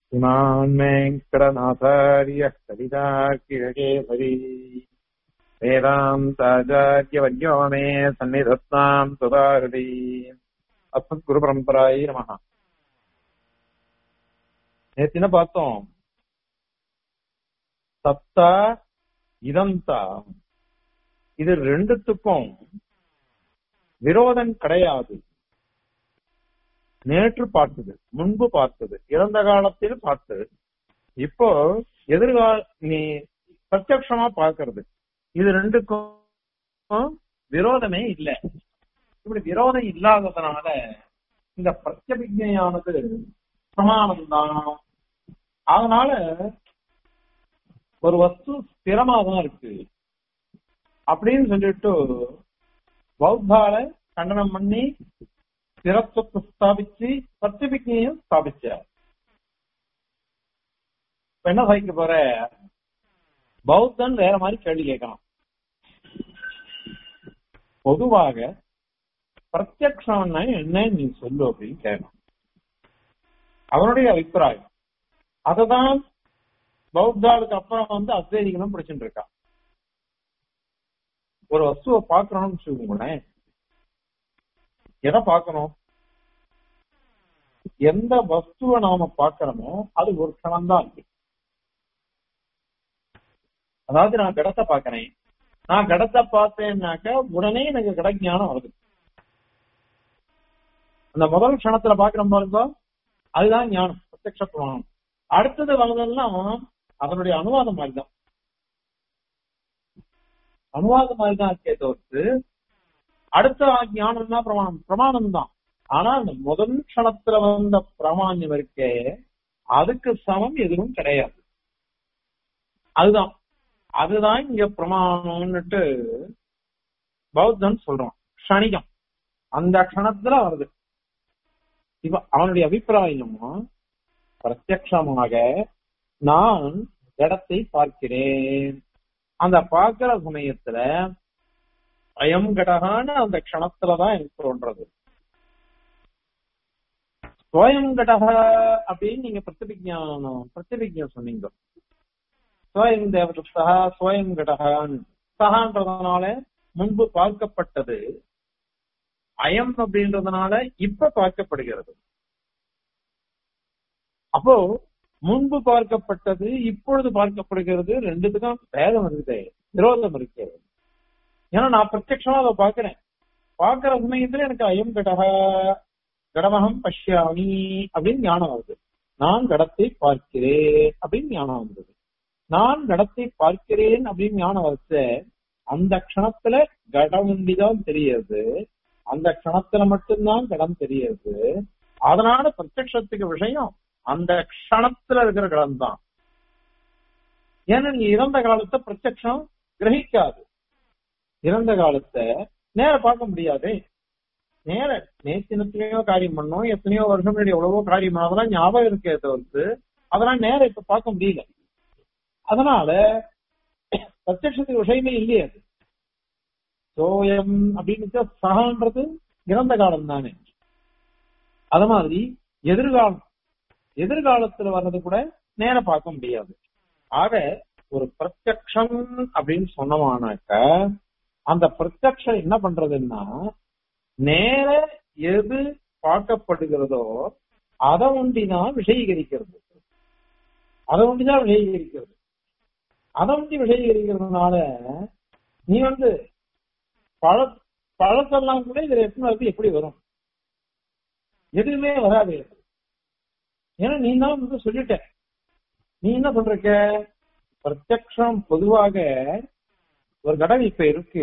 इमान् वेङ्कटनाथार्यः कविताकिरकेसरी वेदान्ताचार्यवर्यो मे सन्निधत्ताम् सुधाहृति அஸ்மத்குருபரம்பராயி நமஹ நேத்து என்ன பார்த்தோம் சத்தா இதந்தா இது ரெண்டுத்துக்கும் விரோதம் கிடையாது நேற்று பார்த்தது முன்பு பார்த்தது இறந்த காலத்தில் பார்த்தது இப்போ எதிர்கால நீ பிரத்யக்ஷமா பார்க்கிறது இது ரெண்டுக்கும் விரோதமே இல்லை இப்படி விரோதம் இல்லாததுனால இந்த பிரத்யபிஜையானது பிரமாணம் தான் அதனால ஒரு வஸ்து ஸ்திரமா தான் இருக்கு அப்படின்னு சொல்லிட்டு பௌத்தால கண்டனம் பண்ணி ஸ்திரத்துவத்தை ஸ்தாபிச்சு பிரத்யபிஜையும் ஸ்தாபிச்சார் இப்ப என்ன சாதிக்க போற பௌத்தன் வேற மாதிரி கேள்வி கேட்கலாம் பொதுவாக பிரத்யக்ஷம்னா என்ன நீ சொல்லு அப்படின்னு கேட்கணும் அவனுடைய அபிப்பிராயம் அததான் பௌத்தாளுக்கு அப்புறம் வந்து அத்வைதிகளும் படிச்சுட்டு இருக்கா ஒரு வஸ்துவை பாக்குறோம்னு வச்சுக்கோங்களேன் எதை பார்க்கணும் எந்த வஸ்துவை நாம பாக்குறோமோ அது ஒரு க்ஷணம் தான் இருக்கு அதாவது நான் கடத்தை பாக்குறேன் நான் கடத்தை பார்த்தேன்னாக்க உடனே எனக்கு கடஞானம் வருது அந்த முதல் க்ஷணத்துல பாக்குறோம் பாருங்க அதுதான் ஞானம் பிரத்யக்ஷ பிரமாணம் அடுத்தது வர்றதெல்லாம் அதனுடைய அனுவாதம் மாதிரி தான் அனுவாதம் மாதிரி தான் இருக்கே தவிர்த்து அடுத்த ஞானம் தான் பிரமாணம் பிரமாணம் தான் ஆனா அந்த முதல் க்ஷணத்துல வந்த பிரமாண்யம் இருக்கே அதுக்கு சமம் எதுவும் கிடையாது அதுதான் அதுதான் இங்க பிரமாணம்னுட்டு பௌத்தன் சொல்றான் க்ஷணிகம் அந்த க்ஷணத்துல வருது இப்ப அவனுடைய அபிப்பிராயமும் பிரத்யமாக நான் இடத்தை பார்க்கிறேன் அந்த பார்க்கிற சமயத்துல அயம் கடகான அந்த க்ஷணத்துலதான் எனக்கு தோன்றது ஸ்வயம் கடக அப்படின்னு நீங்க பிரத்திபிஜானம் பிரத்திபிஜம் சொன்னீங்க ஸ்வயம் தேவதா ஸ்வயம் கடகான் சகான்றதுனால முன்பு பார்க்கப்பட்டது அயம் அப்படின்றதுனால இப்ப பார்க்கப்படுகிறது அப்போ முன்பு பார்க்கப்பட்டது இப்பொழுது பார்க்கப்படுகிறது ரெண்டுத்துக்கும் வேதம் இருக்குது விரோதம் இருக்கு ஏன்னா நான் பிரத்யட்சமா அதை பாக்குறேன் பாக்குற சமயத்துல எனக்கு அயம் கடக கடமகம் பஷ்யாமி அப்படின்னு ஞானம் வருது நான் கடத்தை பார்க்கிறேன் அப்படின்னு ஞானம் வந்தது நான் கடத்தை பார்க்கிறேன் அப்படின்னு ஞானம் வச்ச அந்த க்ஷணத்துல கடம் உண்டிதான் தெரியுது அந்த க்ஷணத்துல மட்டும்தான் கடம் தெரியுது அதனால பிரத்யட்சத்துக்கு விஷயம் அந்த க்ஷணத்துல இருக்கிற கடம் தான் ஏன்னா நீங்க இறந்த காலத்தை பிரத்யட்சம் கிரகிக்காது இறந்த காலத்தை நேர பார்க்க முடியாது நேர நேத்தினத்திலேயோ காரியம் பண்ணோம் எத்தனையோ வருஷம் முன்னாடி எவ்வளவோ காரியம் அதெல்லாம் ஞாபகம் இருக்கே தவிர்த்து அதெல்லாம் நேர இப்ப பார்க்க முடியல அதனால பிரத்யட்சத்துக்கு விஷயமே இல்லையே அது சோயம் அப்படின்னு சகான்றது இறந்த காலம் தானே அத மாதிரி எதிர்காலம் எதிர்காலத்துல வர்றது கூட நேர பார்க்க முடியாது ஆக ஒரு பிரத்யக்ஷம் அப்படின்னு சொன்னமானாக்க அந்த பிரத்யக்ஷம் என்ன பண்றதுன்னா நேர எது பார்க்கப்படுகிறதோ அதை ஒண்டிதான் விஷயீகரிக்கிறது அதை ஒண்டிதான் விஷயீகரிக்கிறது அதை ஒண்டி விஷயீகரிக்கிறதுனால நீ வந்து பழ பழத்தெல்லாம் கூட இதுல எப்படி எப்படி வரும் எதுவுமே வராது ஏன்னா நீ தான் வந்து சொல்லிட்ட நீ என்ன பண்றக்க பிரத்யக்ஷம் பொதுவாக ஒரு கடன் இப்ப இருக்கு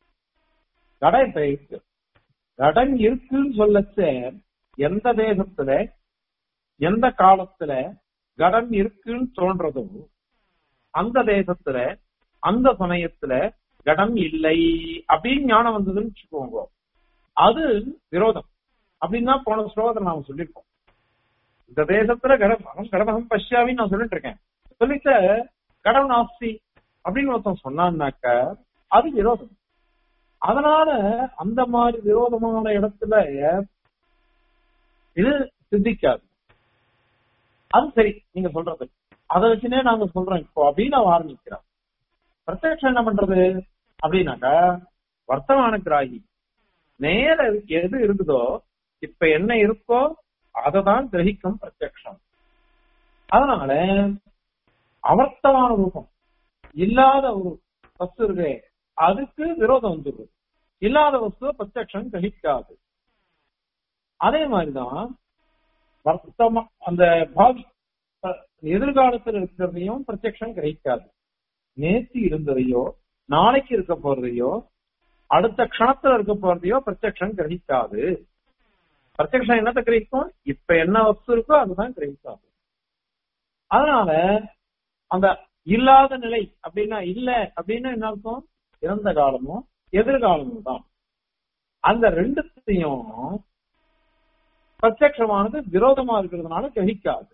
கடன் இப்ப இருக்கு கடன் இருக்குன்னு சொல்லச்ச எந்த தேசத்துல எந்த காலத்துல கடன் இருக்குன்னு தோன்றதோ அந்த தேசத்துல அந்த சமயத்துல கடம் இல்லை அப்படின்னு ஞானம் வந்ததுன்னு வச்சுக்கோங்க அது விரோதம் அப்படின்னு தான் போன ஸ்லோகத்துல நாம சொல்லியிருக்கோம் இந்த தேசத்துல கடமகம் கடமகம் பஷ்யாவின்னு நான் சொல்லிட்டு இருக்கேன் சொல்லிட்ட கடம் நாஸ்தி அப்படின்னு ஒருத்தன் சொன்னான்னாக்க அது விரோதம் அதனால அந்த மாதிரி விரோதமான இடத்துல இது சித்திக்காது அது சரி நீங்க சொல்றது அதை வச்சுனே நாங்க சொல்றோம் இப்போ அப்படின்னு அவ ஆரம்பிக்கிறோம் பிரத்யக்ஷம் என்ன பண்றது அப்படின்னாக்கா வர்த்தமான கிராகி நேர எது இருக்குதோ இப்ப என்ன இருக்கோ அதை தான் கிரகிக்கும் பிரத்யக்ஷம் அதனால அவர்த்தமான ரூபம் இல்லாத ஒரு வஸ்து இருக்கு அதுக்கு விரோதம் வந்துடுது இல்லாத வஸ்துவ பிரத்யக்ஷம் கிரகிக்காது அதே மாதிரிதான் வர்த்தமா அந்த பாவி அஹ், எதிர்காலத்தில் இருக்கிறதையும் பிரத்யக்ஷம் கிரகிக்காது நேற்று இருந்ததையோ நாளைக்கு இருக்க போறதையோ அடுத்த க்ஷணத்துல இருக்க போறதையோ பிரத்யக்ஷம் கிரகிக்காது பிரத்யக்ஷம் என்னத்தை கிரகிக்கும் இப்ப என்ன வஸ்து இருக்கோ அதுதான் கிரகிக்காது அதனால அந்த இல்லாத நிலை அப்படின்னா இல்ல அப்படின்னா என்ன அர்த்தம் இறந்த காலமும் எதிர்காலமும் தான் அந்த ரெண்டுத்தையும் பிரத்யக்ஷமானது விரோதமா இருக்கிறதுனால கிரகிக்காது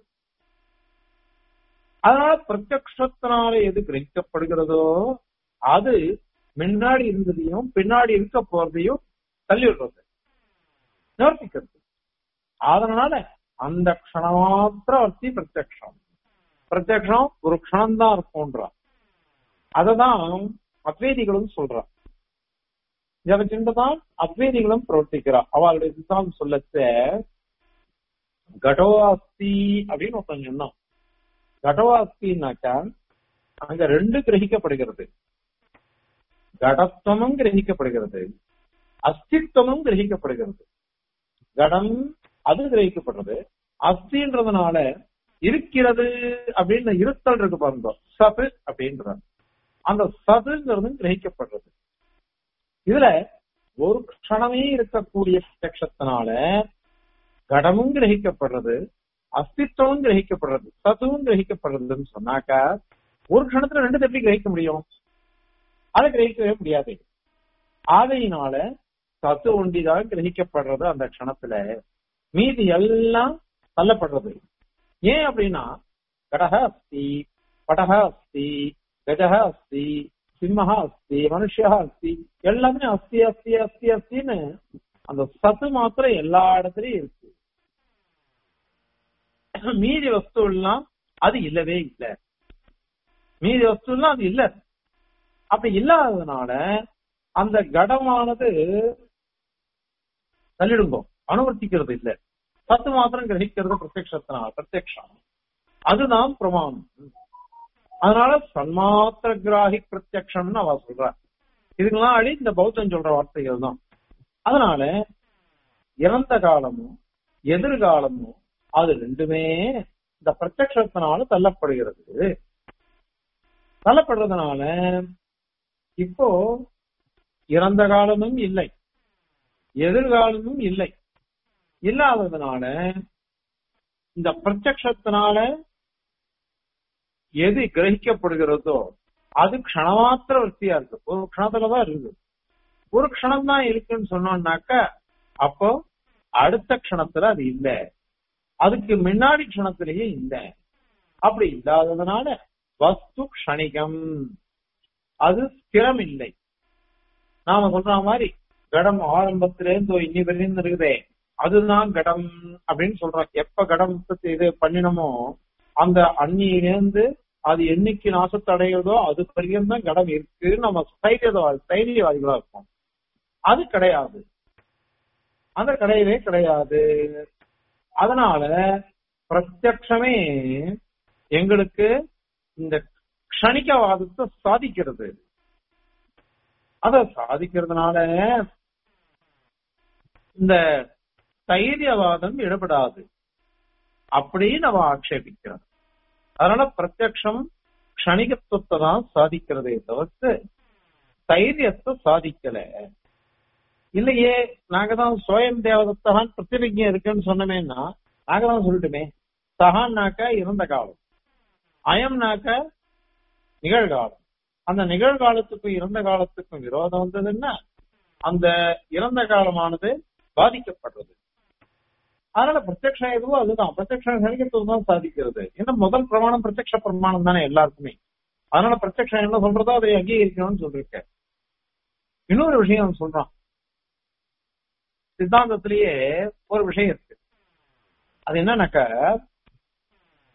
அதனால பிரத்யக்ஷத்தினால எது கிரகிக்கப்படுகிறதோ அது முன்னாடி இருந்ததையும் பின்னாடி இருக்க போறதையும் தள்ளி விடுறது நிவர்த்திக்கிறது அதனால அந்த க்ஷணமாத்திர வர்த்தி பிரத்யக்ஷம் பிரத்யக்ஷம் ஒரு க்ஷணம் தான் இருக்கும்ன்றான் அததான் அத்வைதிகளும் சொல்றான் இதை வச்சுட்டுதான் அத்வைதிகளும் பிரவர்த்திக்கிறா அவளுடைய சித்தாந்தம் சொல்லச்ச கடோவாஸ்தி அப்படின்னு ஒருத்தன் சொன்னான் கடோவாஸ்தின்னாக்கா அங்க ரெண்டு கிரகிக்கப்படுகிறது கடத்துவமும் கிரகிக்கப்படுகிறது அஸ்தித்வமும் கிரகிக்கப்படுகிறது கடம் அது கிரகிக்கப்படுறது அஸ்தின்றதுனால இருக்கிறது அப்படின்னு இருத்தல் இருக்கு பாருங்க சது அப்படின்றது அந்த சதுங்கிறதும் கிரகிக்கப்படுறது இதுல ஒரு க்ஷணமே இருக்கக்கூடிய பிரத்யக்ஷத்தினால கடமும் கிரகிக்கப்படுறது அஸ்தித்வமும் கிரகிக்கப்படுறது சத்துவும் கிரகிக்கப்படுறதுன்னு சொன்னாக்கா ஒரு க்ஷணத்துல ரெண்டு எப்படி கிரகிக்க முடியும் அதை கிரகிக்கவே முடியாது ஆதையினால சத்து ஒண்டிதான் கிரகிக்கப்படுறது அந்த க்ஷணத்துல மீதி எல்லாம் தள்ளப்படுறது ஏன் அப்படின்னா கடக அஸ்தி படக அஸ்தி கஜக அஸ்தி சிம்மஹா அஸ்தி மனுஷா அஸ்தி எல்லாமே அஸ்தி அஸ்தி அஸ்தி அஸ்தின்னு அந்த சத்து மாத்திரம் எல்லா இடத்துலயும் இருக்கு மீதி வஸ்து எல்லாம் அது இல்லவே இல்லை மீதி வஸ்து எல்லாம் அது இல்ல அப்படி இல்லாததுனால அந்த கடமானது தள்ளிடுங்கோ அனுவர்த்திக்கிறது இல்ல சத்து மாத்திரம் கிரகிக்கிறது பிரத்யக்ஷத்தினால பிரத்யக்ஷம் அதுதான் பிரமாணம் அதனால சன்மாத்திர கிராகி பிரத்யக்ஷம்னு அவ சொல்றா இதுக்கெல்லாம் அடி இந்த பௌத்தம் சொல்ற வார்த்தைகள் தான் அதனால இறந்த காலமும் எதிர்காலமும் அது ரெண்டுமே இந்த பிரத்யக்ஷத்தினால தள்ளப்படுகிறது தள்ளப்படுறதுனால இப்போ இறந்த காலமும் இல்லை எதிர்காலமும் இல்லை இல்லாததுனால இந்த பிரத்யக்ஷத்தினால எது கிரகிக்கப்படுகிறதோ அது க்ஷணமாத்திர வர்த்தியா இருக்கு ஒரு க்ஷணத்துலதான் இருக்கு ஒரு க்ஷணம் தான் இருக்குன்னு சொன்னோம்னாக்க அப்போ அடுத்த க்ஷணத்துல அது இல்ல அதுக்கு முன்னாடி க்ஷணத்திலேயே இல்ல அப்படி இல்லாததுனால வஸ்து க்ஷணிகம் அது ஸ்திரம் இல்லை நாம சொல்ற மாதிரி கடம் ஆரம்பத்திலேருந்து இன்னி வரையும் இருக்குதே அதுதான் கடம் அப்படின்னு சொல்றோம் எப்ப கடம் இது பண்ணினமோ அந்த அந்நியிலேருந்து அது என்னைக்கு நாசத்தை அடையுதோ அது வரையும் தான் கடம் இருக்கு நம்ம தைரியவாதி தைரியவாதிகளா இருப்போம் அது கிடையாது அந்த கிடையவே கிடையாது அதனால பிரத்யக்ஷமே எங்களுக்கு இந்த க்ஷணிகவாதத்தை சாதிக்கிறது அத சாதிக்கிறதுனால இந்த தைரியவாதம் இடப்படாது அப்படின்னு அவ ஆட்சேபிக்கிறார் அதனால பிரத்யக்ஷம் க்ஷணிகத்துவத்தை தான் சாதிக்கிறதே தவிர்த்து தைரியத்தை சாதிக்கல இல்லையே நாங்க தான் சுயம் தேவதத்தான் பிரத்திபிஜம் இருக்குன்னு சொன்னமேன்னா நாங்க தான் சொல்லட்டுமே சகான்னாக்க இறந்த காலம் அயம்னாக்க நிகழ்காலம் அந்த நிகழ்காலத்துக்கும் இறந்த காலத்துக்கும் விரோதம் வந்ததுன்னா அந்த இறந்த காலமானது பாதிக்கப்படுறது அதனால பிரத்யக்ஷம் எதுவோ அதுதான் பிரத்யக்ஷம் கணிக்கத்துவம் தான் சாதிக்கிறது ஏன்னா முதல் பிரமாணம் பிரத்யக்ஷ பிரமாணம் தானே எல்லாருக்குமே அதனால பிரத்யக்ஷம் என்ன சொல்றதோ அதை அங்கீகரிக்கணும்னு சொல்லிருக்க இன்னொரு விஷயம் சொல்றான் சித்தாந்தத்திலேயே ஒரு விஷயம் இருக்கு அது என்னன்னாக்க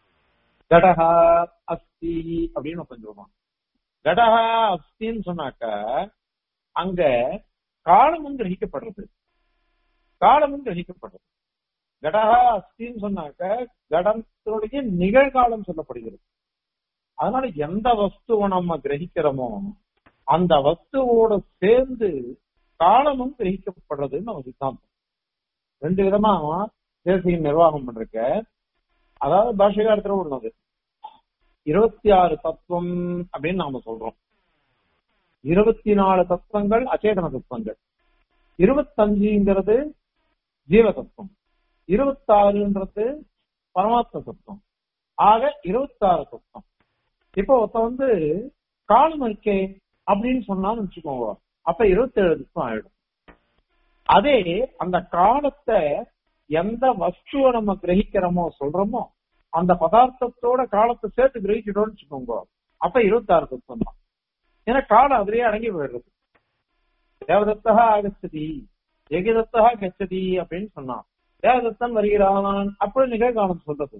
கடகா அஸ்தி அப்படின்னு ஒருத்தன் சொல்லுவான் கடகா அஸ்தின்னு சொன்னாக்க அங்க காலமும் கிரகிக்கப்படுறது காலமும் கிரகிக்கப்படுறது கடகா அஸ்தின்னு சொன்னாக்க கடத்தினுடைய நிகழ்காலம் சொல்லப்படுகிறது அதனால எந்த வஸ்துவை நம்ம கிரகிக்கிறோமோ அந்த வஸ்துவோட சேர்ந்து காலமும் கிரகிக்கப்படுறதுன்னு நம்ம சித்தாந்தம் ரெண்டு விதமா தேசிய நிர்வாகம் பண்றக்க அதாவது பாஷகாரத்துல உள்ளது இருபத்தி ஆறு தத்துவம் அப்படின்னு நாம சொல்றோம் இருபத்தி நாலு தத்துவங்கள் அச்சேதன தத்துவங்கள் இருபத்தஞ்சுங்கிறது ஜீவ தத்துவம் இருபத்தாறுன்றது பரமாத்ம தத்துவம் ஆக இருபத்தாறு தத்துவம் இப்போ ஒருத்த வந்து காலம் இருக்கே அப்படின்னு சொன்னான்னு வச்சுக்கோங்க அப்ப இருபத்தேழு தத்துவம் ஆயிடும் அதே அந்த காலத்தை எந்த வஸ்துவை நம்ம கிரகிக்கிறோமோ சொல்றோமோ அந்த பதார்த்தத்தோட காலத்தை சேர்த்து கிரகிச்சிட்டோம்னு வச்சுக்கோங்க அப்ப இருபத்தாறு தத்துவம் தான் ஏன்னா காலம் அதிலேயே அடங்கி போயிடுறது தேவதத்தா ஆகச்சதி எகிதத்தா கச்சதி அப்படின்னு சொன்னான் தேவதத்தன் வருகிறான் அப்படி நிகழ்காலம் சொல்றது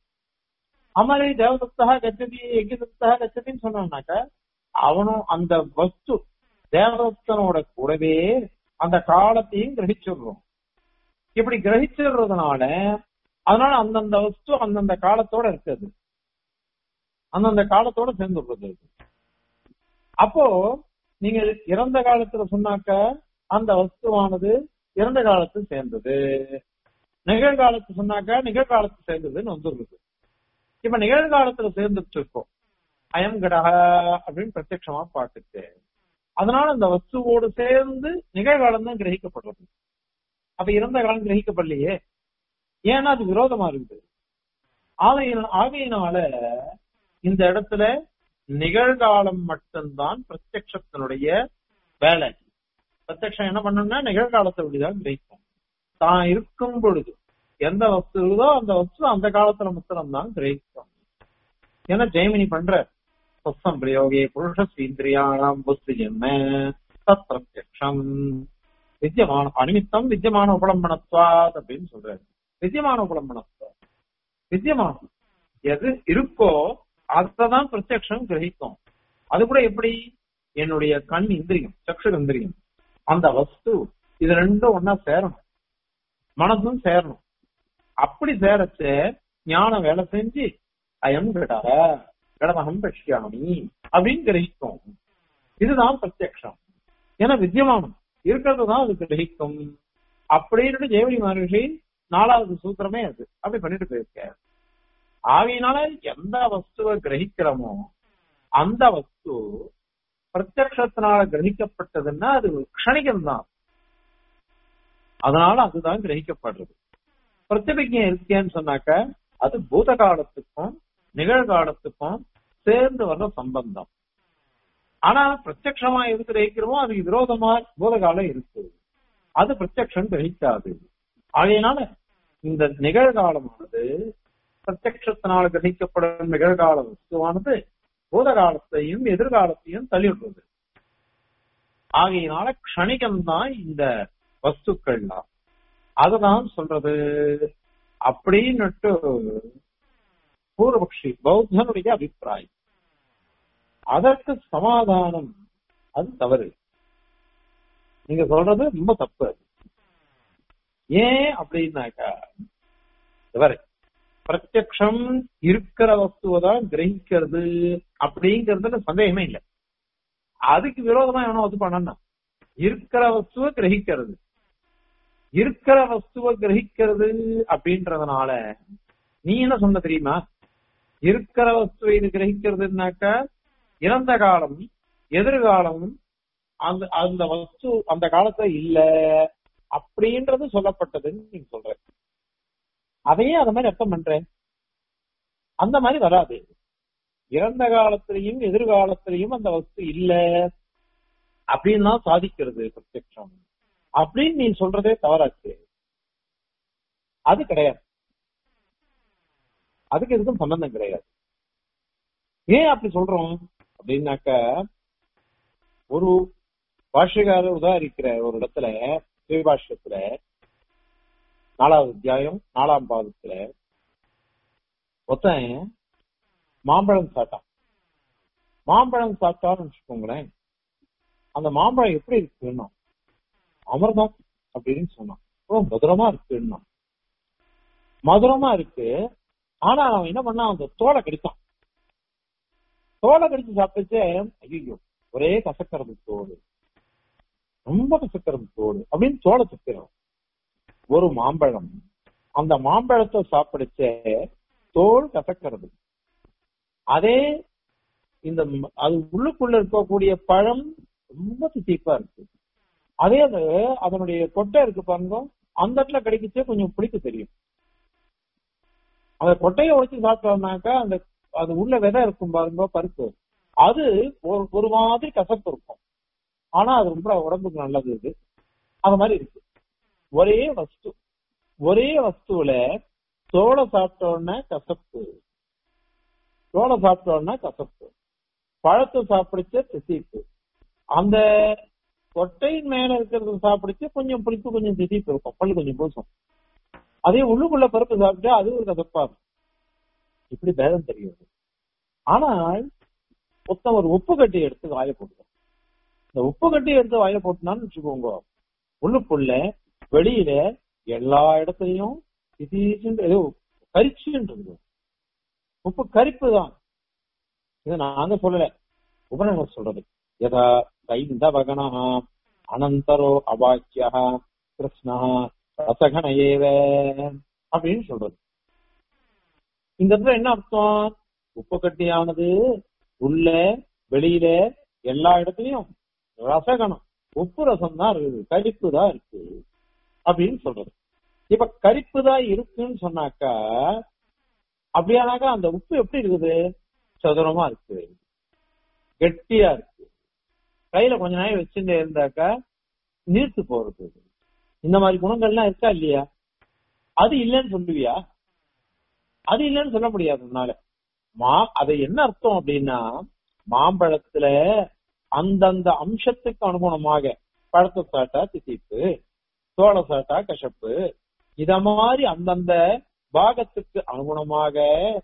அமலை தேவதத்தா கச்சதி எகிதத்தா கச்சதின்னு சொன்னான்னாக்க அவனும் அந்த வஸ்து தேவதத்தனோட கூடவே அந்த காலத்தையும் கிரகிச்சிடுறோம் இப்படி கிரகிச்சிடுறதுனால அதனால அந்தந்த வஸ்து அந்தந்த காலத்தோட இருக்குது அந்தந்த காலத்தோட சேர்ந்துடுறது அப்போ நீங்க இறந்த காலத்துல சொன்னாக்க அந்த வஸ்துவானது இறந்த காலத்து சேர்ந்தது நிகழ்காலத்து சொன்னாக்க நிகழ்காலத்து சேர்ந்ததுன்னு வந்துருது இப்ப நிகழ்காலத்துல சேர்ந்துட்டு இருக்கோம் அயம் கடக அப்படின்னு பிரத்யட்சமா பார்த்துட்டு அதனால அந்த வஸ்துவோடு சேர்ந்து நிகழ்காலம் தான் கிரகிக்கப்படுறது அப்ப இறந்த காலம் கிரகிக்கப்படலையே ஏன்னா அது விரோதமா இருக்குது ஆகையின ஆகையினால இந்த இடத்துல நிகழ்காலம் மட்டும்தான் பிரத்யக்ஷத்தினுடைய வேலை பிரத்யக்ஷம் என்ன பண்ணணும்னா நிகழ்காலத்தை அப்படிதான் கிரகிக்கும் தான் இருக்கும் பொழுது எந்த வஸ்து இருக்குதோ அந்த வஸ்து அந்த காலத்துல மாத்திரம் தான் கிரகிக்கும் ஏன்னா ஜெயமினி பண்ற சொத்தம் பிரயோகே புருஷ இந்திரியாணம் புத்தி என்ன தத் பிரத்யக்ஷம் வித்தியமான அனிமித்தம் வித்தியமான உபலம்பனத்வாத் அப்படின்னு சொல்றாரு வித்தியமான உபலம்பனத்வா வித்தியமானம் எது இருக்கோ அததான் பிரத்யக்ஷம் கிரகிக்கும் அது கூட எப்படி என்னுடைய கண் இந்திரியம் சக்ஷு இந்திரியம் அந்த வஸ்து இது ரெண்டும் ஒன்னா சேரணும் மனசும் சேரணும் அப்படி சேரச்சு ஞானம் வேலை செஞ்சு அயம் கடக கடமகம் பஷ்யாமி அப்படின்னு கிரகிக்கும் இதுதான் பிரத்யக்ஷம் ஏன்னா வித்தியமானம் இருக்கிறது தான் அது கிரகிக்கும் அப்படின்னு ஜெயவழி மகர்ஷி நாலாவது சூத்திரமே அது அப்படி பண்ணிட்டு போயிருக்க ஆகையினால எந்த வஸ்துவை கிரகிக்கிறோமோ அந்த வஸ்து பிரத்யக்ஷத்தினால கிரகிக்கப்பட்டதுன்னா அது க்ஷணிகம் தான் அதனால அதுதான் கிரகிக்கப்படுறது பிரத்யபிஜம் இருக்கேன்னு சொன்னாக்க அது பூத காலத்துக்கும் நிகழ்காலத்துக்கும் சேர்ந்து வர்ற சம்பந்தம் ஆனா பிரத்யக்ஷமா எது கிரகிக்கிறோமோ அதுக்கு விரோதமா பூதகாலம் இருக்கு அது பிரத்யக்ஷம் கிரகிக்காது ஆகையினால இந்த நிகழ்காலமானது பிரத்யக்ஷத்தினால் கிரகிக்கப்படும் நிகழ்கால வஸ்துவானது பூதகாலத்தையும் எதிர்காலத்தையும் தள்ளிவிடுறது ஆகையினால க்ஷணிகம்தான் இந்த வஸ்துக்கள்லாம் அதுதான் சொல்றது அப்படின்னுட்டு பூர்வபக்ஷி பௌத்தனுடைய அபிப்பிராயம் அதற்கு சமாதானம் அது தவறு நீங்க சொல்றது ரொம்ப தப்பு அது ஏன் அப்படின்னாக்கா தவறு பிரத்யக்ஷம் இருக்கிற வஸ்துவை தான் கிரகிக்கிறது அப்படிங்கறதுல சந்தேகமே இல்லை அதுக்கு விரோதமா எவனோ வந்து பண்ணணும் இருக்கிற வஸ்துவை கிரகிக்கிறது இருக்கிற வஸ்துவை கிரகிக்கிறது அப்படின்றதுனால நீ என்ன சொன்ன தெரியுமா இருக்கிற வஸ்துவை இது கிரகிக்கிறதுனாக்கா இறந்த காலம் எதிர்காலம் அந்த அந்த வஸ்து அந்த காலத்துல இல்ல அப்படின்றது சொல்லப்பட்டதுன்னு நீங்க சொல்ற அதையே அந்த மாதிரி அர்த்தம் பண்றேன் அந்த மாதிரி வராது இறந்த காலத்திலையும் எதிர்காலத்திலையும் அந்த வஸ்து இல்ல அப்படின்னு தான் சாதிக்கிறது பிரத்யக்ஷம் அப்படின்னு நீ சொல்றதே தவறாச்சு அது கிடையாது அதுக்கு எதுக்கும் சம்பந்தம் கிடையாது ஏன் அப்படி சொல்றோம் அப்படின்னாக்க ஒரு பாஷ்யக்காரர் உதாரிக்கிற ஒரு இடத்துல ஸ்ரீபாஷ்யத்துல நாலாவது அத்தியாயம் நாலாம் பாதத்துல ஒருத்தன் மாம்பழம் சாப்பிட்டான் மாம்பழம் சாப்பிட்டான்னு வச்சுக்கோங்களேன் அந்த மாம்பழம் எப்படி இருக்குன்னா அமிர்தம் அப்படின்னு சொன்னான் ரொம்ப மதுரமா இருக்குன்னா மதுரமா இருக்கு ஆனா அவன் என்ன பண்ணான் அந்த தோலை கடித்தான் தோலை கடிச்சு சாப்பிட்டுச்சே ஐயோ ஒரே கசக்கிறது தோடு ரொம்ப கசக்கிறது தோடு அப்படின்னு தோலை சுத்திரும் ஒரு மாம்பழம் அந்த மாம்பழத்தை சாப்பிடுச்சே தோல் கசக்கிறது அதே இந்த ம- அது உள்ளுக்குள்ள இருக்கக்கூடிய பழம் ரொம்ப தித்திப்பா இருக்கு அதே அது அதனுடைய கொட்டை இருக்கு பாருங்க அந்த இடத்துல கிடைக்குச்சே கொஞ்சம் புளிப்பு தெரியும் அந்த கொட்டையை உடைச்சு சாப்பிட்டோம்னாக்கா அந்த அது உள்ள விதை இருக்கும் பாருங்க பருப்பு அது ஒரு ஒரு மாதிரி கசப்பு இருக்கும் ஆனா அது ரொம்ப உடம்புக்கு நல்லது இது அது மாதிரி இருக்கு ஒரே வஸ்து ஒரே வஸ்துவில தோலை சாப்பிட்டோன்னா கசப்பு தோலை சாப்பிட்டோன்னா கசப்பு பழத்தை சாப்பிடுச்ச திசிப்பு அந்த கொட்டையின் மேல இருக்கிறத சாப்பிடுச்சு கொஞ்சம் புளிப்பு கொஞ்சம் திதிப்பு இருக்கும் பல்லு கொஞ்சம் பூசும் அதே உள்ளுக்குள்ள பருப்பு சாப்பிட்டா அது ஒரு கசப்பா இருக்கும் இப்படி பேதம் தெரியுது ஆனால் மொத்தம் ஒரு உப்பு கட்டி எடுத்து வாயில போட்டுக்கணும் இந்த உப்பு கட்டி எடுத்து வாயில போட்டுனான்னு வச்சுக்கோங்க உள்ளுக்குள்ள வெளியில எல்லா இடத்துலயும் திடீர்னு ஏதோ கரிச்சுன்றது உப்பு கரிப்பு தான் இதை நாங்க சொல்லல உபநகர் சொல்றது யதா கைந்தவகனா அனந்தரோ அவாக்கியா கிருஷ்ணா ரசகன ஏவ அப்படின்னு சொல்றது இந்த இடத்துல என்ன அர்த்தம் உப்பு கட்டியானது உள்ள வெளியில எல்லா இடத்துலயும் ரசகணம் உப்பு ரசம் தான் இருக்குது கரிப்பு தான் இருக்கு அப்படின்னு சொல்றது இப்ப கரிப்பு தான் இருக்குன்னு சொன்னாக்கா அப்படியானாக்கா அந்த உப்பு எப்படி இருக்குது சதுரமா இருக்கு கெட்டியா இருக்கு கையில கொஞ்ச நேரம் வச்சுட்டு இருந்தாக்கா நீர்த்து போறது இந்த மாதிரி குணங்கள்லாம் இருக்கா இல்லையா அது இல்லைன்னு சொல்லுவியா அது இல்லைன்னு சொல்ல முடியாது உன்னால மா அது என்ன அர்த்தம் அப்படின்னா மாம்பழத்துல அந்தந்த அம்சத்துக்கு அனுகுணமாக பழத்தை சாட்டா தித்திப்பு தோலை சாட்டா கசப்பு இத மாதிரி அந்தந்த பாகத்துக்கு அனுகுணமாக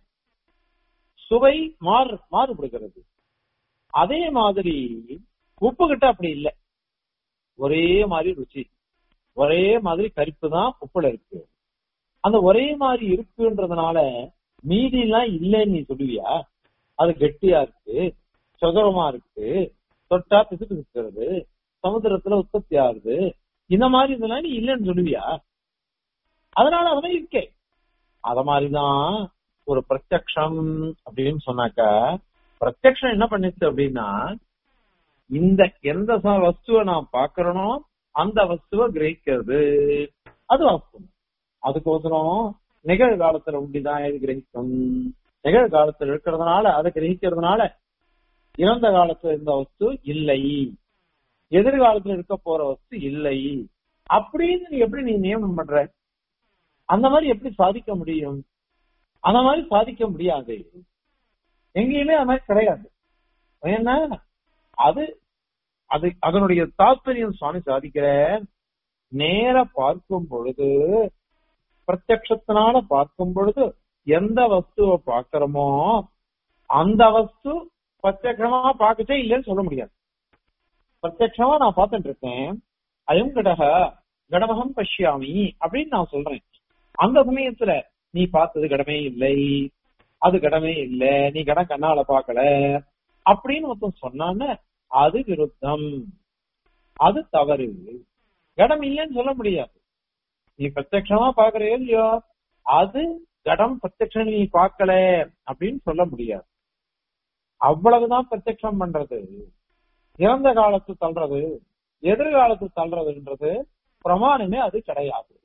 சுவை மாறு மாறுபடுகிறது அதே மாதிரி உப்பு கிட்ட அப்படி இல்லை ஒரே மாதிரி ருச்சி ஒரே மாதிரி கரிப்பு தான் உப்புல இருக்கு அந்த ஒரே மாதிரி இருக்குன்றதுனால மீதி எல்லாம் இல்லைன்னு நீ சொல்லுவியா அது கெட்டியா இருக்கு சுகரமா இருக்கு தொட்டா பிசுக்கு இருக்கிறது சமுத்திரத்துல உற்பத்தி ஆகுது இந்த மாதிரி இதெல்லாம் நீ இல்லைன்னு சொல்லுவியா அதனால அதெல்லாம் இருக்கே அத மாதிரிதான் ஒரு பிரத்யக்ஷம் அப்படின்னு சொன்னாக்கா பிரத்யக்ஷம் என்ன பண்ணுச்சு அப்படின்னா இந்த எந்த ச- வஸ்துவை நான் பாக்குறனோ அந்த வஸ்துவை கிரகிக்கிறது அது வாஸ்தவம் அதுக்கோசரம் நிகழ்காலத்துல உண்டிதான் இது கிரகிக்கும் நிகழ்காலத்துல இருக்கிறதுனால அதை கிரகிக்கிறதுனால இறந்த காலத்துல இருந்த வஸ்து இல்லை எதிர்காலத்துல இருக்க போற வஸ்து இல்லை அப்படின்னு நீ எப்படி நீ நியமனம் பண்ற அந்த மாதிரி எப்படி சாதிக்க முடியும் அந்த மாதிரி சாதிக்க முடியாது எங்கேயுமே அது மாதிரி கிடையாது ஏன்னா அது அது அதனுடைய தாத்பரியம் சுவாமி சாதிக்கிற நேர பார்க்கும் பொழுது பிரத்யக்ஷத்தினால பார்க்கும் பொழுது எந்த வஸ்துவை பார்க்கிறோமோ அந்த வஸ்து பிரத்யக்ஷமா பார்க்கச்சே இல்லைன்னு சொல்ல முடியாது பிரத்யக்ஷமா நான் பார்த்துட்டு இருக்கேன் அயம் கடக கடமகம் பஷ்யாமி அப்படின்னு நான் சொல்றேன் அந்த சமயத்துல நீ பார்த்தது கடமே இல்லை அது கடமே இல்ல நீ கடம் கண்ணால பார்க்கல அப்படின்னு ஒருத்தன் சொன்னான்னு அது விருத்தம் அது தவறு கடம் இல்லைன்னு சொல்ல முடியாது நீ பிரத்யக்ஷமா பாக்குறியோ இல்லையோ அது கடம் பிரத்யக்ஷம் நீ பார்க்கல அப்படின்னு சொல்ல முடியாது அவ்வளவுதான் பிரத்யக்ஷம் பண்றது இறந்த காலத்து தள்ளுறது எதிர்காலத்து தள்ளுறதுன்றது பிரமாணமே அது கிடையாது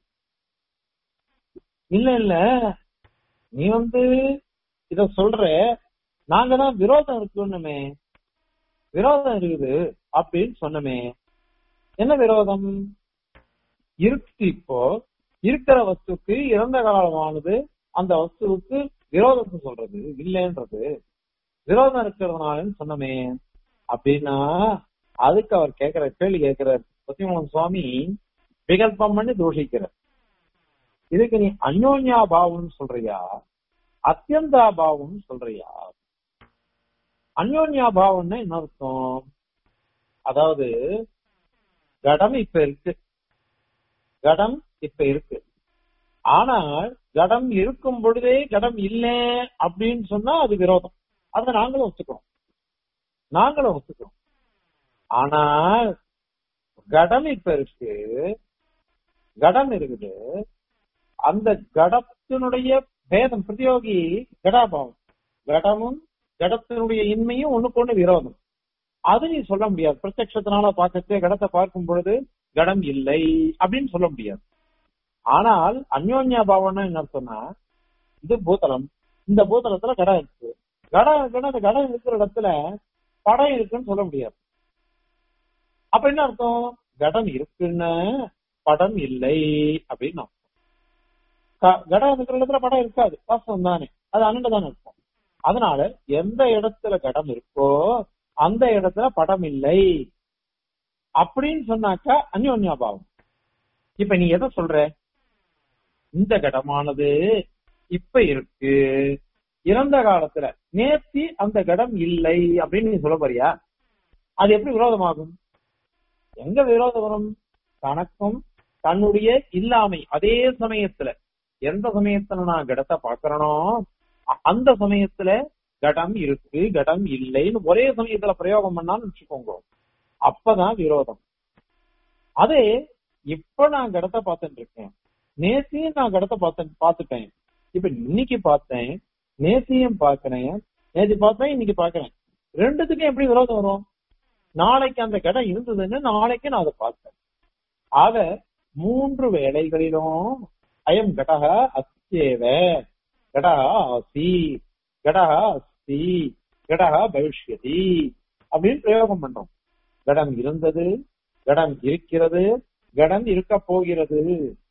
இல்ல இல்ல நீ வந்து இத சொல்ற நாங்க தான் விரோதம் இருக்குன்னுமே விரோதம் இருக்குது அப்படின்னு சொன்னமே என்ன விரோதம் இருக்கு இப்போ இருக்கிற வஸ்துக்கு இறந்த காலமானது அந்த வஸ்துவுக்கு விரோதத்தை சொல்றது இல்லைன்றது விரோதம் இருக்கிறதுனாலன்னு சொன்னமே அப்படின்னா அதுக்கு அவர் கேட்கிற கேள்வி கேட்கிறார் சத்தியமூலம் சுவாமி விகல்பம் பண்ணி தூஷிக்கிறார் இதுக்கு நீ அந்யோன்யா பாவம்னு சொல்றியா அத்தியந்தா பாவம்னு சொல்றியா அந்யோன்யாபாவம்னா என்ன அர்த்தம் அதாவது கடம் இப்ப இருக்கு கடம் இப்ப இருக்கு ஆனால் கடம் இருக்கும் பொழுதே கடம் இல்லை அப்படின்னு சொன்னா அது விரோதம் அதை நாங்களும் ஒத்துக்கிறோம் நாங்களும் ஒத்துக்கிறோம் ஆனா கடம் இப்ப இருக்கு கடம் இருக்குது அந்த கடத்தினுடைய பேதம் பிரதியோகி கடாபாவம் கடமும் கடத்தினுடைய இன்மையும் ஒண்ணுக்கு ஒண்ணு விரோதம் அது நீ சொல்ல முடியாது பிரத்யட்சத்தினால பார்க்கறது கடத்தை பார்க்கும் பொழுது கடம் இல்லை அப்படின்னு சொல்ல முடியாது ஆனால் அந்யோன்யா பாவம்னா என்ன சொன்னா இது பூதலம் இந்த பூதலத்துல கடம் இருக்கு கடம் இருக்குன்னா அந்த கடம் இருக்கிற இடத்துல படம் இருக்குன்னு சொல்ல முடியாது அப்ப என்ன அர்த்தம் கடம் இருக்குன்னு படம் இல்லை அப்படின்னு அர்த்தம் க- கடம் இருக்கிற இடத்துல படம் இருக்காது வாஸ்தவம் தானே அது அண்ணன் தானே இருக்கும் அதனால எந்த இடத்துல கடம் இருக்கோ அந்த இடத்துல படம் இல்லை அப்படின்னு சொன்னாக்கா அந்யோன்யாபாவம் இப்ப நீ எதை சொல்ற இந்த கடமானது இப்ப இருக்கு இறந்த காலத்துல நேத்தி அந்த கடம் இல்லை அப்படின்னு நீ சொல்ல போறியா அது எப்படி விரோதமாகும் எங்க விரோதம் வரும் தனக்கும் தன்னுடைய இல்லாமை அதே சமயத்துல எந்த சமயத்துல நான் கடத்தை பாக்குறனோ அ- அந்த சமயத்துல கடம் இருக்கு கடம் இல்லைன்னு ஒரே சமயத்துல பிரயோகம் பண்ணான்னு வச்சுக்கோங்க அப்பதான் விரோதம் அதே இப்ப நான் கடத்தை பார்த்துட்டு இருக்கேன் நேத்தியும் நான் கடத்தை பார்த்து பார்த்துட்டேன் இப்ப இன்னைக்கு பார்த்தேன் நேத்தியும் பார்க்கிறேன் நேத்து பார்த்தேன் இன்னைக்கு பார்க்கிறேன் ரெண்டுத்துக்கும் எப்படி விரோதம் வரும் நாளைக்கு அந்த கடம் இருந்ததுன்னு நாளைக்கு நான் அதை பார்த்தேன் ஆக மூன்று வேளைகளிலும் அயம் கடக அஸ்தேவ கடக ஆசி கடக அஸ்தி கடக பவிஷ்யதி அப்படின்னு பிரயோகம் பண்றோம் கடம் இருந்தது கடம் இருக்கிறது கடம் இருக்க போகிறது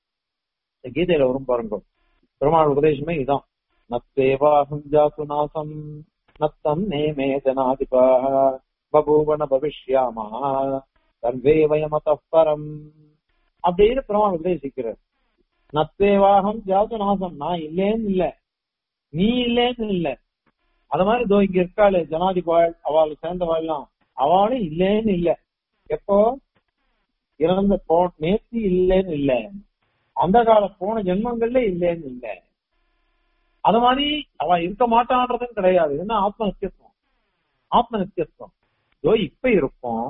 இந்த கீதையில வரும் பாருங்க பெருமாள் உபதேசமே இதான் நத்தேவாஹம் ஜாசு நாசம் நத்தம் நேமே ஜனாதிபா பபூவன பவிஷ்யாமா சர்வே வயமத பரம் அப்படின்னு பெருமாள் உபதேசிக்கிறார் நத்தேவாகம் ஜாசு நாசம் நான் இல்லேன்னு இல்ல நீ இல்லேன்னு இல்ல அது மாதிரி இதோ இங்க இருக்காளே ஜனாதிபாள் அவள் சேர்ந்தவாள்லாம் அவளும் இல்லேன்னு இல்ல எப்போ இறந்த போ நேத்தி இல்லைன்னு இல்ல அந்த கால போன ஜென்மங்கள்ல இல்லைன்னு இல்ல அது மாதிரி அவ இருக்க மாட்டான்றதும் கிடையாது என்ன ஆத்ம நித்தியத்துவம் ஆத்ம நித்தியத்துவம் இதோ இப்ப இருப்போம்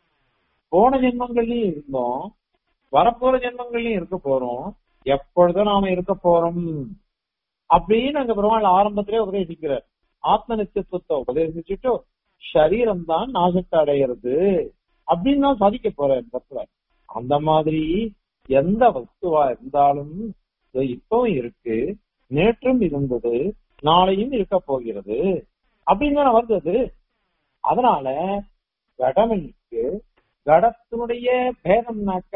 போன ஜென்மங்கள்லயும் இருந்தோம் வரப்போற ஜென்மங்கள்லயும் இருக்க போறோம் எப்பொழுதும் நாம இருக்க போறோம் அப்படின்னு அங்க பெருமாள் ஆரம்பத்திலே உபதேசிக்கிறார் ஆத்ம நித்தியத்துவத்தை உபதேசிச்சுட்டு சரீரம் தான் நாசத்தை அடையிறது அப்படின்னு தான் சாதிக்க போறார் இந்த இடத்துல அந்த மாதிரி எந்த வஸ்துவா இருந்தாலும் இது இப்பவும் இருக்கு நேற்றும் இருந்தது நாளையும் இருக்க போகிறது அப்படின்னு தானே வருது அது அதனால கடமைக்கு கடத்தினுடைய பேதம்னாக்க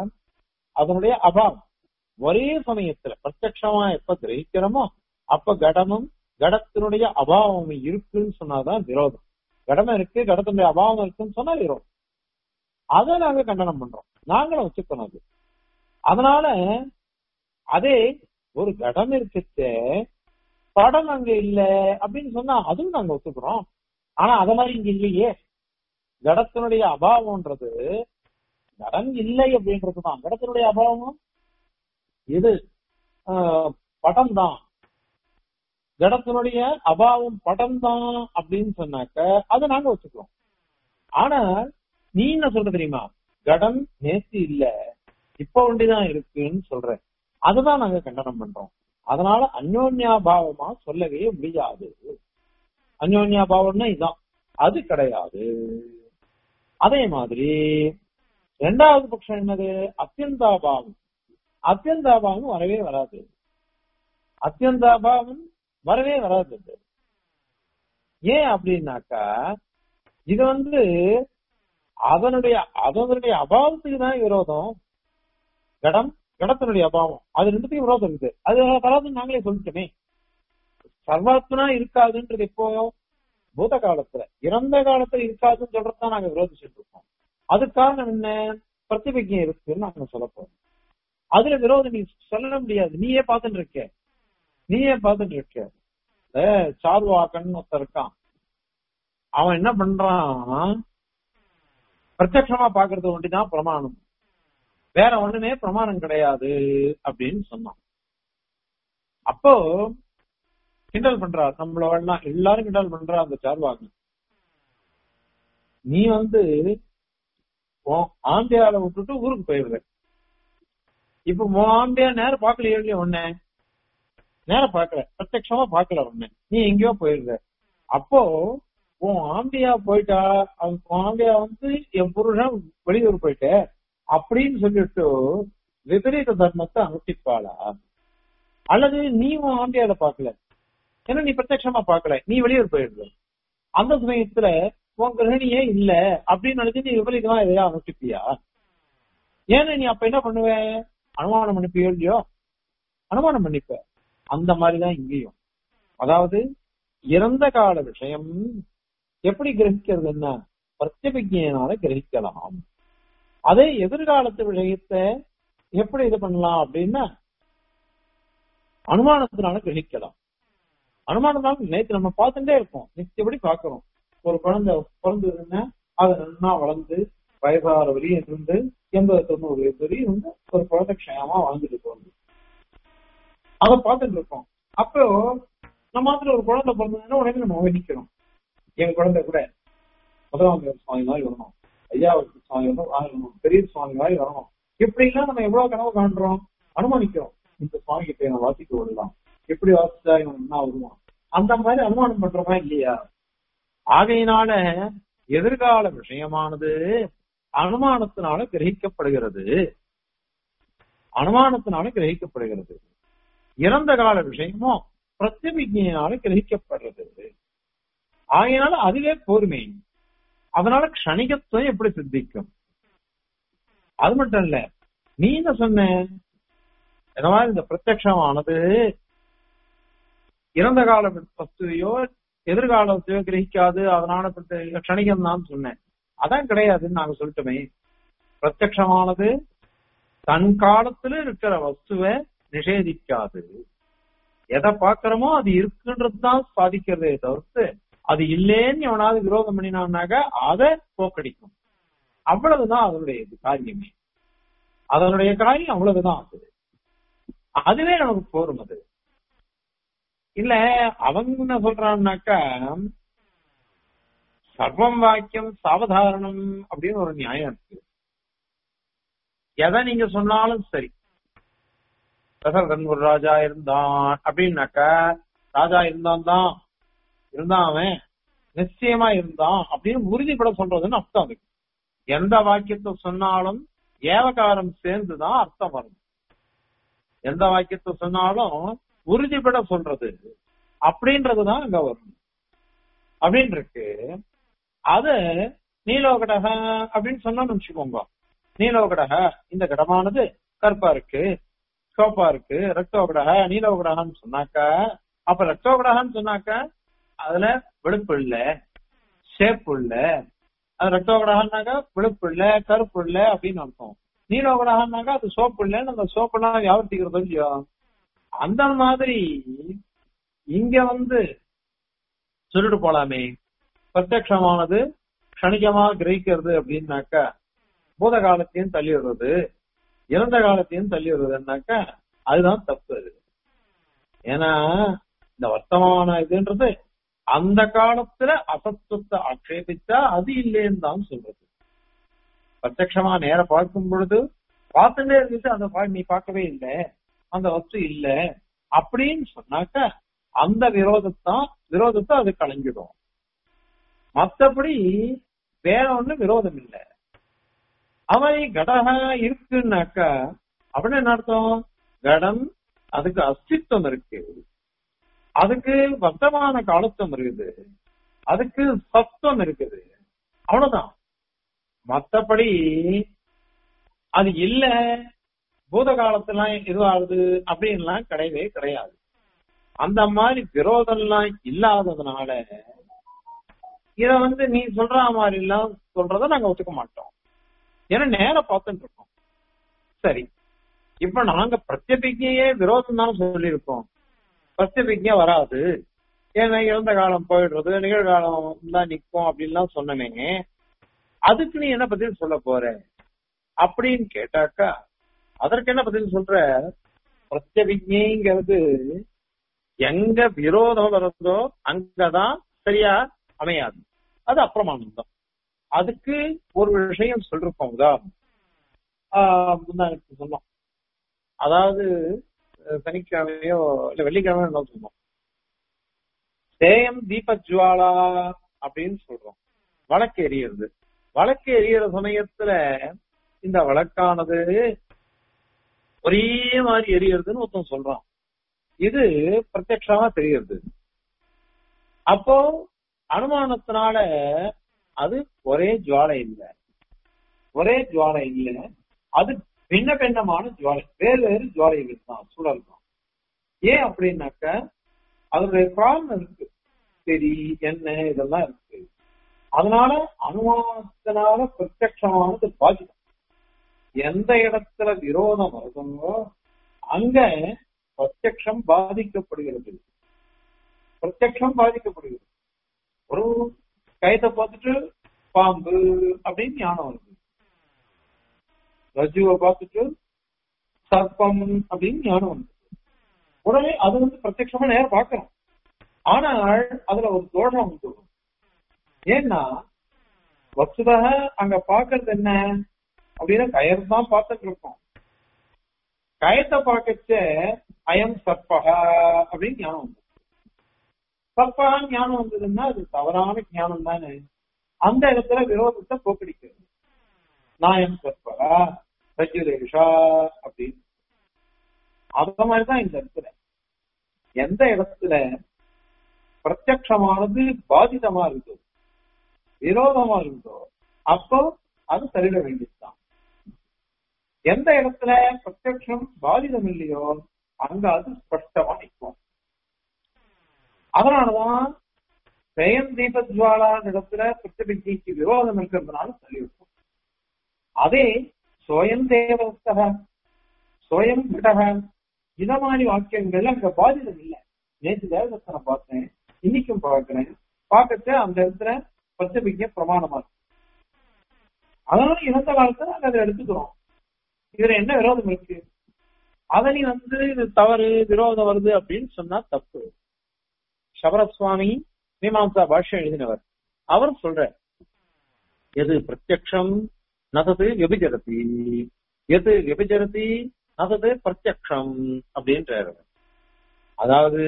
அதனுடைய அபாவம் ஒரே சமயத்துல பிரத்யட்சமா எப்ப கிரகிக்கிறோமோ அப்ப கடமும் கடத்தினுடைய அபாவம் இருக்குன்னு சொன்னாதான் விரோதம் கடமை இருக்கு கடத்தினுடைய அபாவம் இருக்குன்னு சொன்னா விரோதம் அதை நாங்க கண்டனம் பண்றோம் நாங்களும் வச்சுக்கணும் அது அதனால அதே ஒரு கடம் இருக்குச்சு படம் அங்க இல்ல அப்படின்னு சொன்னா அதுவும் நாங்க ஒத்துக்கிறோம் ஆனா அத மாதிரி இங்க இல்லையே கடத்தினுடைய அபாவம்ன்றது கடன் இல்லை அப்படின்றதுதான் கடத்தினுடைய அபாவம் இது ஆஹ், படம் தான் கடத்தினுடைய அபாவம் படம் தான் அப்படின்னு சொன்னாக்க அதை நாங்க வச்சுக்கிறோம் ஆனா நீ என்ன சொல்ற தெரியுமா கடம் நேத்து இல்ல இப்ப ஒண்டிதான் இருக்குன்னு சொல்ற அதுதான் நாங்க கண்டனம் பண்றோம் அதனால அந்யோன்யாபாவமா சொல்லவே முடியாது அந்யோன்யாபாவம்னா இதான் அது கிடையாது அதே மாதிரி ரெண்டாவது பட்சம் என்னது அத்தியந்தாபாவம் அத்தியந்தாபாவம் வரவே வராது அத்தியந்தாபாவம் வரவே வராது அது. ஏன் அப்படின்னாக்கா இது வந்து அதனுடைய அதனுடைய அபாவத்துக்கு தான் விரோதம் கடம் கடத்தினுடைய அபாவம் அது ரெண்டுத்தையும் விரோதம் இருக்குது அது வராதுன்னு நாங்களே சொல்லிட்டோமே சர்வாத்மனா இருக்காதுன்றது எப்போ பூத காலத்துல இறந்த காலத்துல இருக்காதுன்னு சொல்றதுதான் நாங்க விரோதிச்சுட்டு இருக்கோம் அது காரணம் என்ன பிரதிபைக்கம் இருக்குன்னு நாங்க சொல்ல போறோம் அதுல விரோதம் நீ சொல்ல முடியாது நீயே பார்த்துட்டு இருக்க நீயே பார்த்துட்டு இருக்க இந்த சார்வாக்கன் ஒருத்தர் இருக்கான் அவன் என்ன பண்றான் பிரத்யட்சமா பாக்குறது ஒண்டிதான் பிரமாணம் வேற ஒண்ணுமே பிரமாணம் கிடையாது அப்படின்னு சொன்னான் அப்போ கிண்டல் பண்றார் நம்மள எல்லாரும் கிண்டல் பண்றா அந்த சார்வாங்க நீ வந்து ஆம்பியால விட்டுட்டு ஊருக்கு போயிடுற இப்ப உன் ஆம்பியா நேரம் பாக்கல இல்லையா ஒண்ணு நேரம் பாக்கல பிரத்யட்சமா பாக்கல ஒண்ணு நீ எங்கேயோ போயிடுற அப்போ உன் ஆம்பியா போயிட்டா உன் ஆம்பியா வந்து என் புருஷன் வெளியூர் போயிட்ட அப்படின்னு சொல்லிட்டு விபரீத தர்மத்தை அனுஷ்டிப்பாளா அல்லது நீ உன் ஆம்பியால பாக்கல ஏன்னா நீ பிரத்யட்சமா பாக்கல நீ வெளியூர் போயிடுற அந்த சமயத்துல உன் கிரகணியே இல்ல அப்படின்னு நினைச்சு நீ விபரீதமா எதையா அனுஷ்டிப்பியா ஏன்னா நீ அப்ப என்ன பண்ணுவ அனுமானம் பண்ணிப்பியோ இல்லையோ அனுமானம் பண்ணிப்ப அந்த மாதிரிதான் இங்கேயும் அதாவது இறந்த கால விஷயம் எப்படி கிரகிக்கிறதுன்னா பிரத்யபிஜனால கிரகிக்கலாம் அதே எதிர்காலத்து விஷயத்தை எப்படி இது பண்ணலாம் அப்படின்னா அனுமானத்தினால கிரகிக்கலாம் அனுமானத்தினால நேற்று நம்ம பார்த்துட்டே இருக்கோம் நிச்சயப்படி பாக்குறோம் ஒரு குழந்தை பிறந்ததுன்னா அது நல்லா வளர்ந்து வயசாறு வரையும் இருந்து எண்பது தொண்ணூறு வயசு வரையும் இருந்து ஒரு குழந்தை க்ஷயமா வாழ்ந்துட்டு போகுது அதை பார்த்துட்டு இருக்கோம் அப்போ நம்ம மாத்திர ஒரு குழந்தை பிறந்ததுன்னா உடனே நம்ம வேடிக்கிறோம் என் குழந்தை கூட முதலாம் சுவாமி மாதிரி வரணும் ஐயாவுக்கு சுவாமி வரணும் ஆகணும் பெரிய சுவாமி மாதிரி வரணும் இப்படி எல்லாம் நம்ம எவ்வளவு கனவு காண்றோம் அனுமானிக்கிறோம் இந்த சுவாமி கிட்ட இவன் வாசிக்க விடலாம் எப்படி வாசிச்சா இவன் என்ன வருவான் அந்த மாதிரி அனுமானம் பண்றோமா இல்லையா ஆகையினால எதிர்கால விஷயமானது அனுமானத்தினால கிரகிக்கப்படுகிறது அனுமானத்தினால கிரகிக்கப்படுகிறது இறந்த கால விஷயமும் பிரத்யபிஜையினால கிரகிக்கப்படுறது ஆகையினால அதுவே போருமே அதனால க்ஷணிகத்துவம் எப்படி சித்திக்கும் அது மட்டும் இல்ல நீ என்ன சொன்ன இந்த பிரத்யமானது இறந்த கால வஸ்துவையோ எதிர்காலத்தையோ கிரகிக்காது அதனால க்ஷணிகம் தான் சொன்னேன் அதான் கிடையாதுன்னு நாங்க சொல்லிட்டோமே பிரத்யமானது தன் காலத்துல இருக்கிற வஸ்துவை நிஷேதிக்காது எதை பாக்குறோமோ அது இருக்குன்றது தான் சாதிக்கிறதே தவிர்த்து அது இல்லேன்னு எவனாவது விரோதம் பண்ணினான்னாக்க அதை போக்கடிக்கும் அவ்வளவுதான் அதனுடைய காரியமே அதனுடைய காரியம் அவ்வளவுதான் அது அதுவே நமக்கு போரும் அது இல்ல அவங்க என்ன சொல்றான்னாக்கா சர்வம் வாக்கியம் சாவதாரணம் அப்படின்னு ஒரு நியாயம் இருக்கு எதை நீங்க சொன்னாலும் சரி தசரதன் ஒரு ராஜா இருந்தான் அப்படின்னாக்கா ராஜா இருந்தான் தான் இருந்தான் அவன் நிச்சயமா இருந்தான் அப்படின்னு உறுதிப்பட சொல்றதுன்னு அர்த்தம் அதுக்கு எந்த வாக்கியத்தை சொன்னாலும் ஏவகாரம் சேர்ந்துதான் அர்த்தம் வரும் எந்த வாக்கியத்தை சொன்னாலும் உறுதிப்பட சொல்றது அப்படின்றதுதான் அங்க வரும் அப்படின்னு இருக்கு அது நீலோகடக அப்படின்னு சொன்னோம்னு வச்சுக்கோங்க நீலோகடக இந்த கடமானது கருப்பா இருக்கு சோப்பா இருக்கு ரத்தோகடக நீலோகடகான்னு சொன்னாக்கா அப்ப ரத்தோகடகான்னு சொன்னாக்கா அதுல வெளுப்பு இல்ல ஷேப் இல்ல அது ரத்தோகடகான்னாக்கா வெளுப்பு இல்ல கருப்பு இல்ல அப்படின்னு அர்த்தம் நீலோகடகான்னாக்கா அது சோப்பு இல்லைன்னு அந்த சோப்பெல்லாம் வியாபர்த்திக்கிறது இல்லையோ அந்த மாதிரி இங்க வந்து சொல்லிட்டு போலாமே பிரத்யமானது கணிகமா கிரகிக்கிறது அப்படின்னாக்கா பூத காலத்தையும் தள்ளி விடுறது இறந்த காலத்தையும் தள்ளி விடுறதுன்னாக்கா அதுதான் தப்பு அது ஏன்னா இந்த வர்த்தமான இதுன்றது அந்த காலத்துல அசத்துவத்தை ஆட்சேபிச்சா அது இல்லைன்னு தான் சொல்றது பிரத்யமா நேர பார்க்கும் பொழுது பார்த்துட்டே இருந்துச்சு அந்த நீ பார்க்கவே இல்லை அந்த வஸ்து இல்ல அப்படின்னு சொன்னாக்க அந்த விரோதத்தான் விரோதத்தை அது கலைஞ்சிடும் மத்தபடி வேற ஒண்ணு விரோதம் இல்லை அவை கடக இருக்குன்னாக்கா அப்படின்னு என்ன அர்த்தம் கடம் அதுக்கு அஸ்தித்வம் இருக்கு அதுக்கு வர்த்தமான காலத்துவம் இருக்குது அதுக்கு சத்துவம் இருக்குது அவ்வளவுதான் மத்தபடி அது இல்ல பூத காலத்துலாம் இதுவாகுது அப்படின்லாம் கிடையவே கிடையாது அந்த மாதிரி விரோதம் எல்லாம் இல்லாததுனால இத வந்து நீ சொல்ற மாதிரி எல்லாம் சொல்றத நாங்க ஒத்துக்க மாட்டோம் ஏன்னா நேரம் பார்த்துட்டு இருக்கோம் சரி இப்ப நாங்க பிரத்யபிக்கையே விரோதம் தான் சொல்லியிருக்கோம் பிரத்யபிக்ஞா வராது ஏன்னா இறந்த காலம் போயிடுறது நிகழ்காலம் தான் நிக்கும் அப்படின்லாம் சொன்னனேங்க அதுக்கு நீ என்ன பதில் சொல்ல போற அப்படின்னு கேட்டாக்கா அதற்கு என்ன பதில் சொல்ற பிரத்யவிஜைங்கிறது எங்க விரோதம் வருதோ அங்கதான் சரியா அமையாது அது அப்பிரமாணம் தான் அதுக்கு ஒரு விஷயம் சொல்லிருக்கோம் உதாரணம் ஆஹ் முந்தானத்துக்கு சொன்னோம் அதாவது அஹ் சனிக்கிழமையோ இல்ல வெள்ளிக்கிழமையோ என்ன சொன்னோம் சேயம் தீபஜ்வாலா அப்படின்னு சொல்றோம் வழக்கு எரியுறது வழக்கு எரியிற சமயத்துல இந்த வழக்கானது ஒரே மாதிரி எரியறதுன்னு ஒருத்தன் சொல்றான் இது பிரத்யட்சமா தெரியுது அப்போ அனுமானத்தினால அது ஒரே ஜுவாலை இல்லை ஒரே ஜுவாலை இல்லை அது பின்ன பின்னமான ஜுவாலை வேறு வேறு ஜுவாலைகள் தான் சூழல் தான் ஏன் அப்படின்னாக்க அதனுடைய ப்ராப்ளம் இருக்கு சரி என்ன இதெல்லாம் இருக்கு அதனால அனுமானத்தினால பிரத்யட்சமானது பாதிக்கும் எந்த இடத்துல விரோதம் வருதோ அங்க பிரத்யக்ஷம் பாதிக்கப்படுகிறது பிரத்யக்ஷம் பாதிக்கப்படுகிறது ஒரு கயத்தை பார்த்துட்டு பாம்பு அப்படின்னு ஞானம் வருது ரஜுவை பார்த்துட்டு சர்ப்பம் அப்படின்னு ஞானம் வருது உடனே அது வந்து பிரத்யட்சமா நேரம் பார்க்கிறோம் ஆனால் அதுல ஒரு தோஷம் உண்டு ஏன்னா வசுதாக அங்க பாக்குறது என்ன அப்படின்னா கயறு தான் பார்த்துட்டு இருக்கோம் கயத்தை பார்க்கச்ச அயம் சர்பகா அப்படின்னு ஞானம் வந்து சர்பகா ஞானம் வந்ததுன்னா அது தவறான ஞானம் தானே அந்த இடத்துல விரோதத்தை போக்கடிக்கிறது நாயம் சர்பகா ரஜுரேஷா அப்படின்னு அந்த மாதிரிதான் இந்த இடத்துல எந்த இடத்துல பிரத்யமானது பாதிதமா இருக்கோ விரோதமா இருக்கோ அப்போ அது சரிட வேண்டியதுதான் எந்த இடத்துல பிரத்யக்ஷம் பாதிதம் இல்லையோ அங்க அது ஸ்பஷ்டமா நிற்கும் அதனாலதான் ஜெயம் தீபஜ்வாலா இடத்துல பிரத்யபிஜைக்கு விரோதம் இருக்கிறதுனால சொல்லியிருக்கும் அதே சோயம் தேவஸ்தக சோயம் கடக இத மாதிரி வாக்கியங்கள் அங்க பாதிதம் இல்லை நேற்று தேவதத்தனை பார்த்தேன் இன்னைக்கும் பார்க்கிறேன் பார்க்கச்ச அந்த இடத்துல பிரச்சபிக்க பிரமாணமா இருக்கு அதனால இறந்த காலத்துல நாங்க அதை எடுத்துக்கிறோம் இதுல என்ன விரோதம் இருக்கு அதை நீ வந்து இது தவறு விரோதம் வருது அப்படின்னு சொன்னா தப்பு சபரசுவாமி மீமாம்சா பாஷ்யம் எழுதினவர் அவர் சொல்ற எது பிரத்யக்ஷம் நதது விபஜரதி எது விபஜரதி நதது பிரத்யக்ஷம் அப்படின்றாரு அதாவது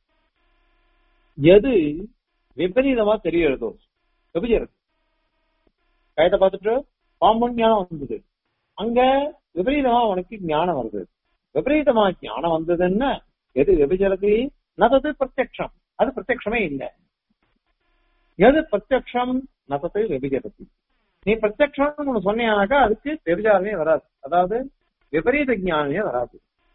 எது விபரீதமா தெரியறதோ விபஜரதி கயத்தை பார்த்துட்டு பாம்பன் ஞானம் வந்தது அங்க விபரீதமா உனக்கு ஞானம் வருது விபரீதமா ஞானம் வந்ததுன்னா எது விபஜரதி நதது பிரத்யக்ஷம் அது பிரத்யக்ஷமே இல்லை எது பிரத்யக்ஷம் நதது விபஜரதி நீ பிரத்யக்ஷம் ஒண்ணு சொன்னியானாக்கா அதுக்கு விபச்சாரமே வராது அதாவது விபரீத ஞானமே வராது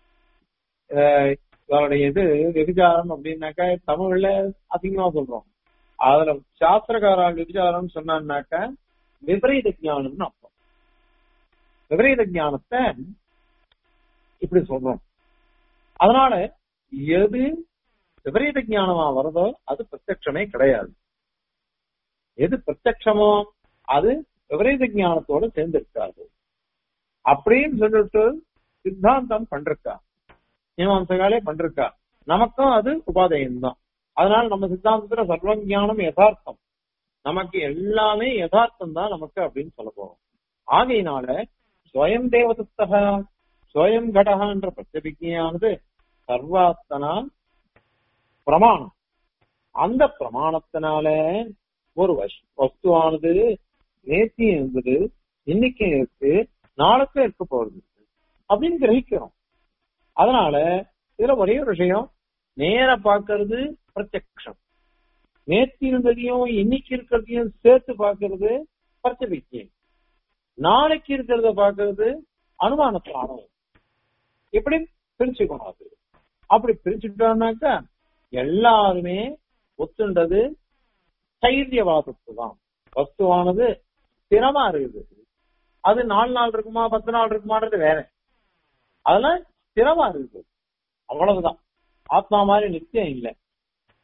இதனுடைய இது விபச்சாரம் அப்படின்னாக்கா தமிழ்ல அதிகமா சொல்றோம் அதுல சாஸ்திரக்காரர் விபச்சாரம் சொன்னான்னாக்கா விபரீத ஞானம்னு அர்த்தம் விபரீத ஞானத்தை இப்படி சொல்றோம் அதனால எது விபரீத ஞானமா வருதோ அது பிரத்யட்சமே கிடையாது எது பிரத்யட்சமோ அது விபரீத ஞானத்தோட சேர்ந்திருக்காது அப்படின்னு சொல்லிட்டு சித்தாந்தம் பண்றக்கா மீமாம்சகாலே பண்றக்கா நமக்கும் அது உபாதயம் தான் அதனால நம்ம சித்தாந்தத்துல சர்வ ஞானம் யதார்த்தம் நமக்கு எல்லாமே யதார்த்தம் தான் நமக்கு அப்படின்னு சொல்ல போறோம் ஆகையினால ஸ்வயம் தேவதத்தக ஸ்வயம் கடகா என்ற பிரத்யபிக்கையானது சர்வாத்தனா பிரமாணம் அந்த பிரமாணத்தினால ஒரு வஸ்துவானது நேத்தி இருந்தது இன்னைக்கு இருக்கு நாளுக்கும் இருக்க போறது அப்படின்னு கிரகிக்கிறோம் அதனால இதுல ஒரே ஒரு விஷயம் நேர பாக்குறது பிரத்யக்ஷம் நேற்று இருந்ததையும் இன்னைக்கு இருக்கிறதையும் சேர்த்து பாக்குறது பிரச்சபிக்கம் நாளைக்கு இருக்கிறத பாக்குறது அனுமான பிராணம் இப்படி பிரிச்சுக்கணும் அது அப்படி பிரிச்சுட்டோம்னாக்கா எல்லாருமே ஒத்துண்டது தைரியவாதத்து தான் வஸ்துவானது ஸ்திரமா இருக்குது அது நாலு நாள் இருக்குமா பத்து நாள் இருக்குமான்றது வேற அதெல்லாம் ஸ்திரமா இருக்குது அவ்வளவுதான் ஆத்மா மாதிரி நிச்சயம் இல்லை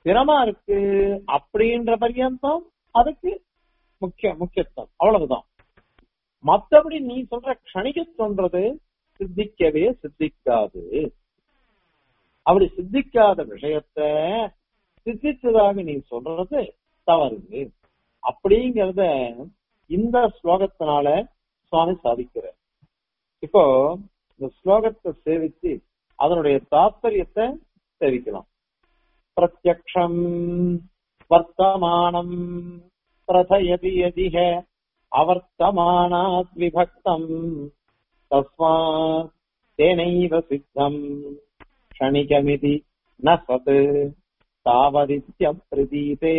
ஸ்திரமா இருக்கு அப்படின்ற பரியந்தம் அதுக்கு முக்கிய முக்கியத்துவம் அவ்வளவுதான் மத்தபடி நீ சொல்ற கணிகத்துவன்றது சித்திக்கவே சித்திக்காது அப்படி சித்திக்காத விஷயத்த சித்தித்ததாக நீ சொல்றது தவறு அப்படிங்கறத இந்த ஸ்லோகத்தினால சுவாமி சாதிக்கிறார் இப்போ இந்த ஸ்லோகத்தை சேவிச்சு அதனுடைய தாத்பரியத்தை சேவிக்கலாம் பிரத்யக்ஷம் வர்த்தமானம் பிரதயதி யதிஹ அவர்த்தமானாத் விபக்தம் தஸ்மாத் தேனைவ சித்தம் க்ஷணிகமிதி ந சத் தாவதித்ய பிரதீதே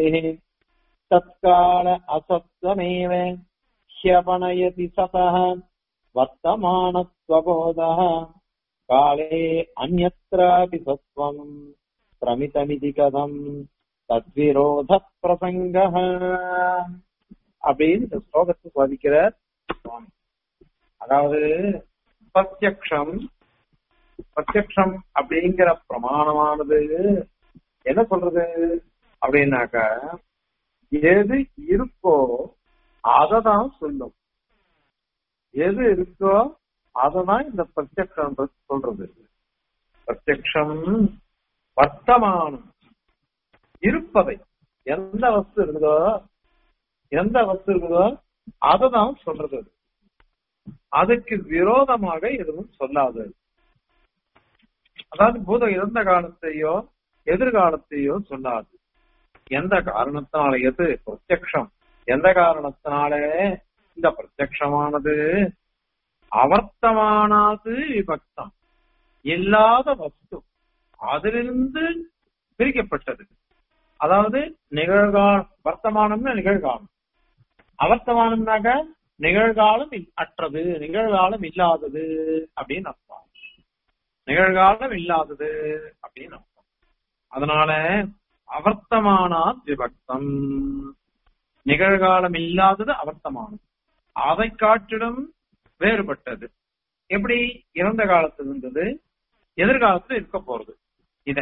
தத்கால அசப்தமேவ ह्यपनयति सतः वर्तमानत्वबोधः काले अन्यत्रापि सत्त्वम् प्रमितमिति कथम् தத்விரோத பிரசங்க அப்படின்னு இந்த ஸ்லோகத்தை சாதிக்கிறார் சுவாமி அதாவது பிரத்யக்ஷம் பிரத்யக்ஷம் அப்படிங்கிற பிரமாணமானது என்ன சொல்றது அப்படின்னாக்க எது இருக்கோ அததான் சொல்லும் எது இருக்கோ அததான் இந்த பிரத்யக்ஷம் சொல்றது பிரத்யக்ஷம் வர்த்தமானம் இருப்பதை எந்த வஸ்து இருக்குதோ எந்த வஸ்து இருக்குதோ அததான் சொல்றது அதுக்கு விரோதமாக எதுவும் சொல்லாது அதாவது பூதம் இறந்த காலத்தையோ எதிர்காலத்தையோ சொல்லாது எந்த காரணத்தினால எது பிரத்யக்ஷம் எந்த காரணத்தினால இந்த பிரத்யக்ஷமானது அவர்த்தமானது விபக்தம் இல்லாத வஸ்து அதிலிருந்து பிரிக்கப்பட்டது அதாவது நிகழ்காலம் வர்த்தமானம்னா நிகழ்காலம் அவர்த்தமானம்னாக்க நிகழ்காலம் அற்றது நிகழ்காலம் இல்லாதது அப்படின்னு அர்த்தம் நிகழ்காலம் இல்லாதது அப்படின்னு அர்த்தம் அதனால அவர்த்தமானா விபக்தம் நிகழ்காலம் இல்லாதது அவர்த்தமானம் அதை காட்டிலும் வேறுபட்டது எப்படி இறந்த காலத்தில் இருந்தது எதிர்காலத்துல இருக்க போறது இத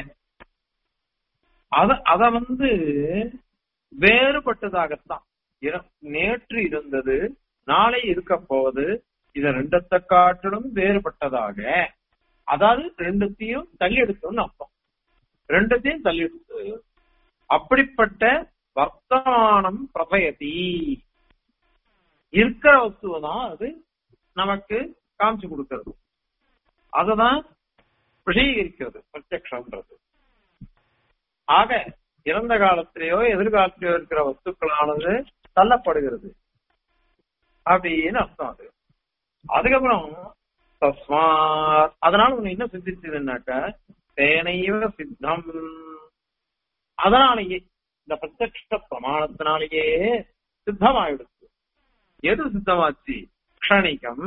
அத அத வந்து வேறுபட்டதாகத்தான் நேற்று இருந்தது நாளை இருக்க போவது இத ரெண்டத்தை காட்டிலும் வேறுபட்டதாக அதாவது ரெண்டுத்தையும் தள்ளி எடுத்தோம்னு அர்த்தம் ரெண்டுத்தையும் தள்ளி எடுத்து அப்படிப்பட்ட வர்த்தமானம் பிரபயதி இருக்கிற வஸ்துவை தான் அது நமக்கு காமிச்சு கொடுக்கிறது அதுதான் விஷயீகரிக்கிறது பிரத்யக்ஷன்றது ஆக இறந்த காலத்திலேயோ எதிர்காலத்திலேயோ இருக்கிற வஸ்துக்களானது தள்ளப்படுகிறது அப்படின்னு அர்த்தம் அது அதுக்கப்புறம் தஸ்மாத் அதனால உன்னை என்ன சிந்திச்சதுன்னாக்க தேனைவ சித்தம் அதனாலேயே இந்த பிரத்யக்ஷ பிரமாணத்தினாலேயே சித்தமாயிடுச்சு எது சித்தமாச்சு க்ஷணிகம்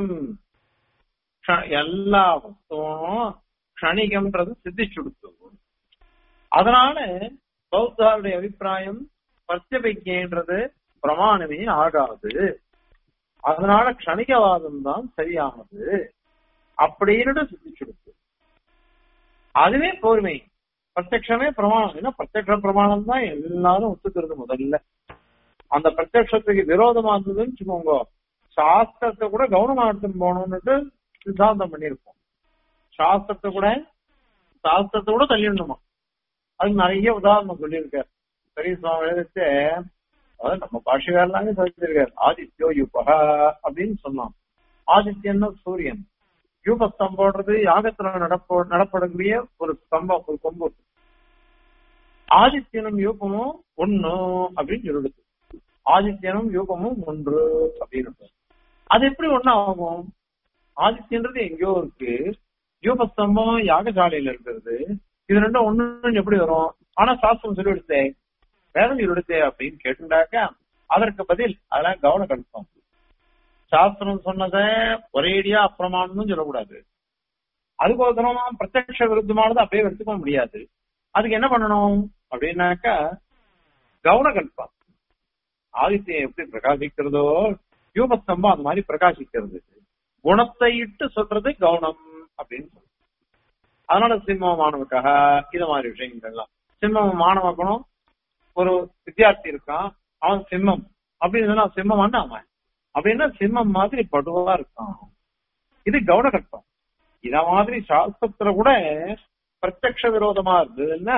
எல்லா வஸ்துவும் க்ஷணிகம்ன்றது சித்திச்சுடுத்து அதனால பௌத்தாருடைய அபிப்பிராயம் பிரத்யபிக்ன்றது பிரமாணமே ஆகாது அதனால க்ஷணிகவாதம் தான் சரியானது அப்படின்னு சித்திச்சுடுத்து அதுவே பொறுமை பிரத்யக்ஷமே பிரமாணம் ஏன்னா பிரத்யக்ஷ பிரமாணம் தான் எல்லாரும் ஒத்துக்கிறது முதல்ல அந்த பிரத்யக்ஷத்துக்கு விரோதமா இருந்ததுன்னு வச்சுக்கோங்க சாஸ்திரத்தை கூட கவனமா எடுத்துன்னு போகணும்னுட்டு சித்தாந்தம் பண்ணியிருப்போம் சாஸ்திரத்தை கூட சாஸ்திரத்தை கூட தள்ளிடணுமா அது நிறைய உதாரணம் சொல்லியிருக்காரு பெரிய சுவாமி எழுதிட்டு அதாவது நம்ம பாஷகாரலாங்க சொல்லியிருக்காரு ஆதித்யோ யுபகா அப்படின்னு சொன்னான் ஆதித்யன்னா சூரியன் யூப ஸ்தம்பம்ன்றது யாகத்துல நடப்ப நடப்படக்கூடிய ஒரு ஸ்தம்பம் ஒரு கொம்பு ஆதித்யனும் யூபமும் ஒண்ணு அப்படின்னு சொல்லிடுது ஆதித்யனும் யூபமும் ஒன்று அப்படின்னு அது எப்படி ஒண்ணு ஆகும் ஆதித்யன்றது எங்கேயோ இருக்கு யூபஸ்தம்பம் யாகசாலையில இருக்கிறது இது ரெண்டும் ஒண்ணு எப்படி வரும் ஆனா சாஸ்திரம் சொல்லி எடுத்தே வேதம் சொல்லி எடுத்தே அப்படின்னு கேட்டுண்டாக்க அதற்கு பதில் அதெல்லாம் கவனம் கணிப்போம் சாஸ்திரம் சொன்னத ஒரேடியா அப்பிரமாணம்னு சொல்லக்கூடாது அதுக்கோசரமா பிரத்யக்ஷ விருத்தமானது அப்படியே எடுத்துக்க முடியாது அதுக்கு என்ன பண்ணணும் அப்படின்னாக்கா கவன கல்பம் ஆதித்யம் எப்படி பிரகாசிக்கிறதோ யூபஸ்தம்பம் அந்த மாதிரி பிரகாசிக்கிறது குணத்தை இட்டு சொல்றது கவனம் அப்படின்னு சொல்றது அதனால சிம்மமானவுக்காக இது மாதிரி விஷயங்கள்லாம் சிம்மம் மாணவக்கணும் ஒரு வித்தியார்த்தி இருக்கான் அவன் சிம்மம் அப்படின்னு சொன்னா சிம்மம் அவன் அப்படின்னா சிம்மம் மாதிரி படுவா இருக்கான் இது கவுனகட்டம் இத மாதிரி சாஸ்திரத்துல கூட பிரத்யக்ஷ விரோதமா இருந்ததுன்னா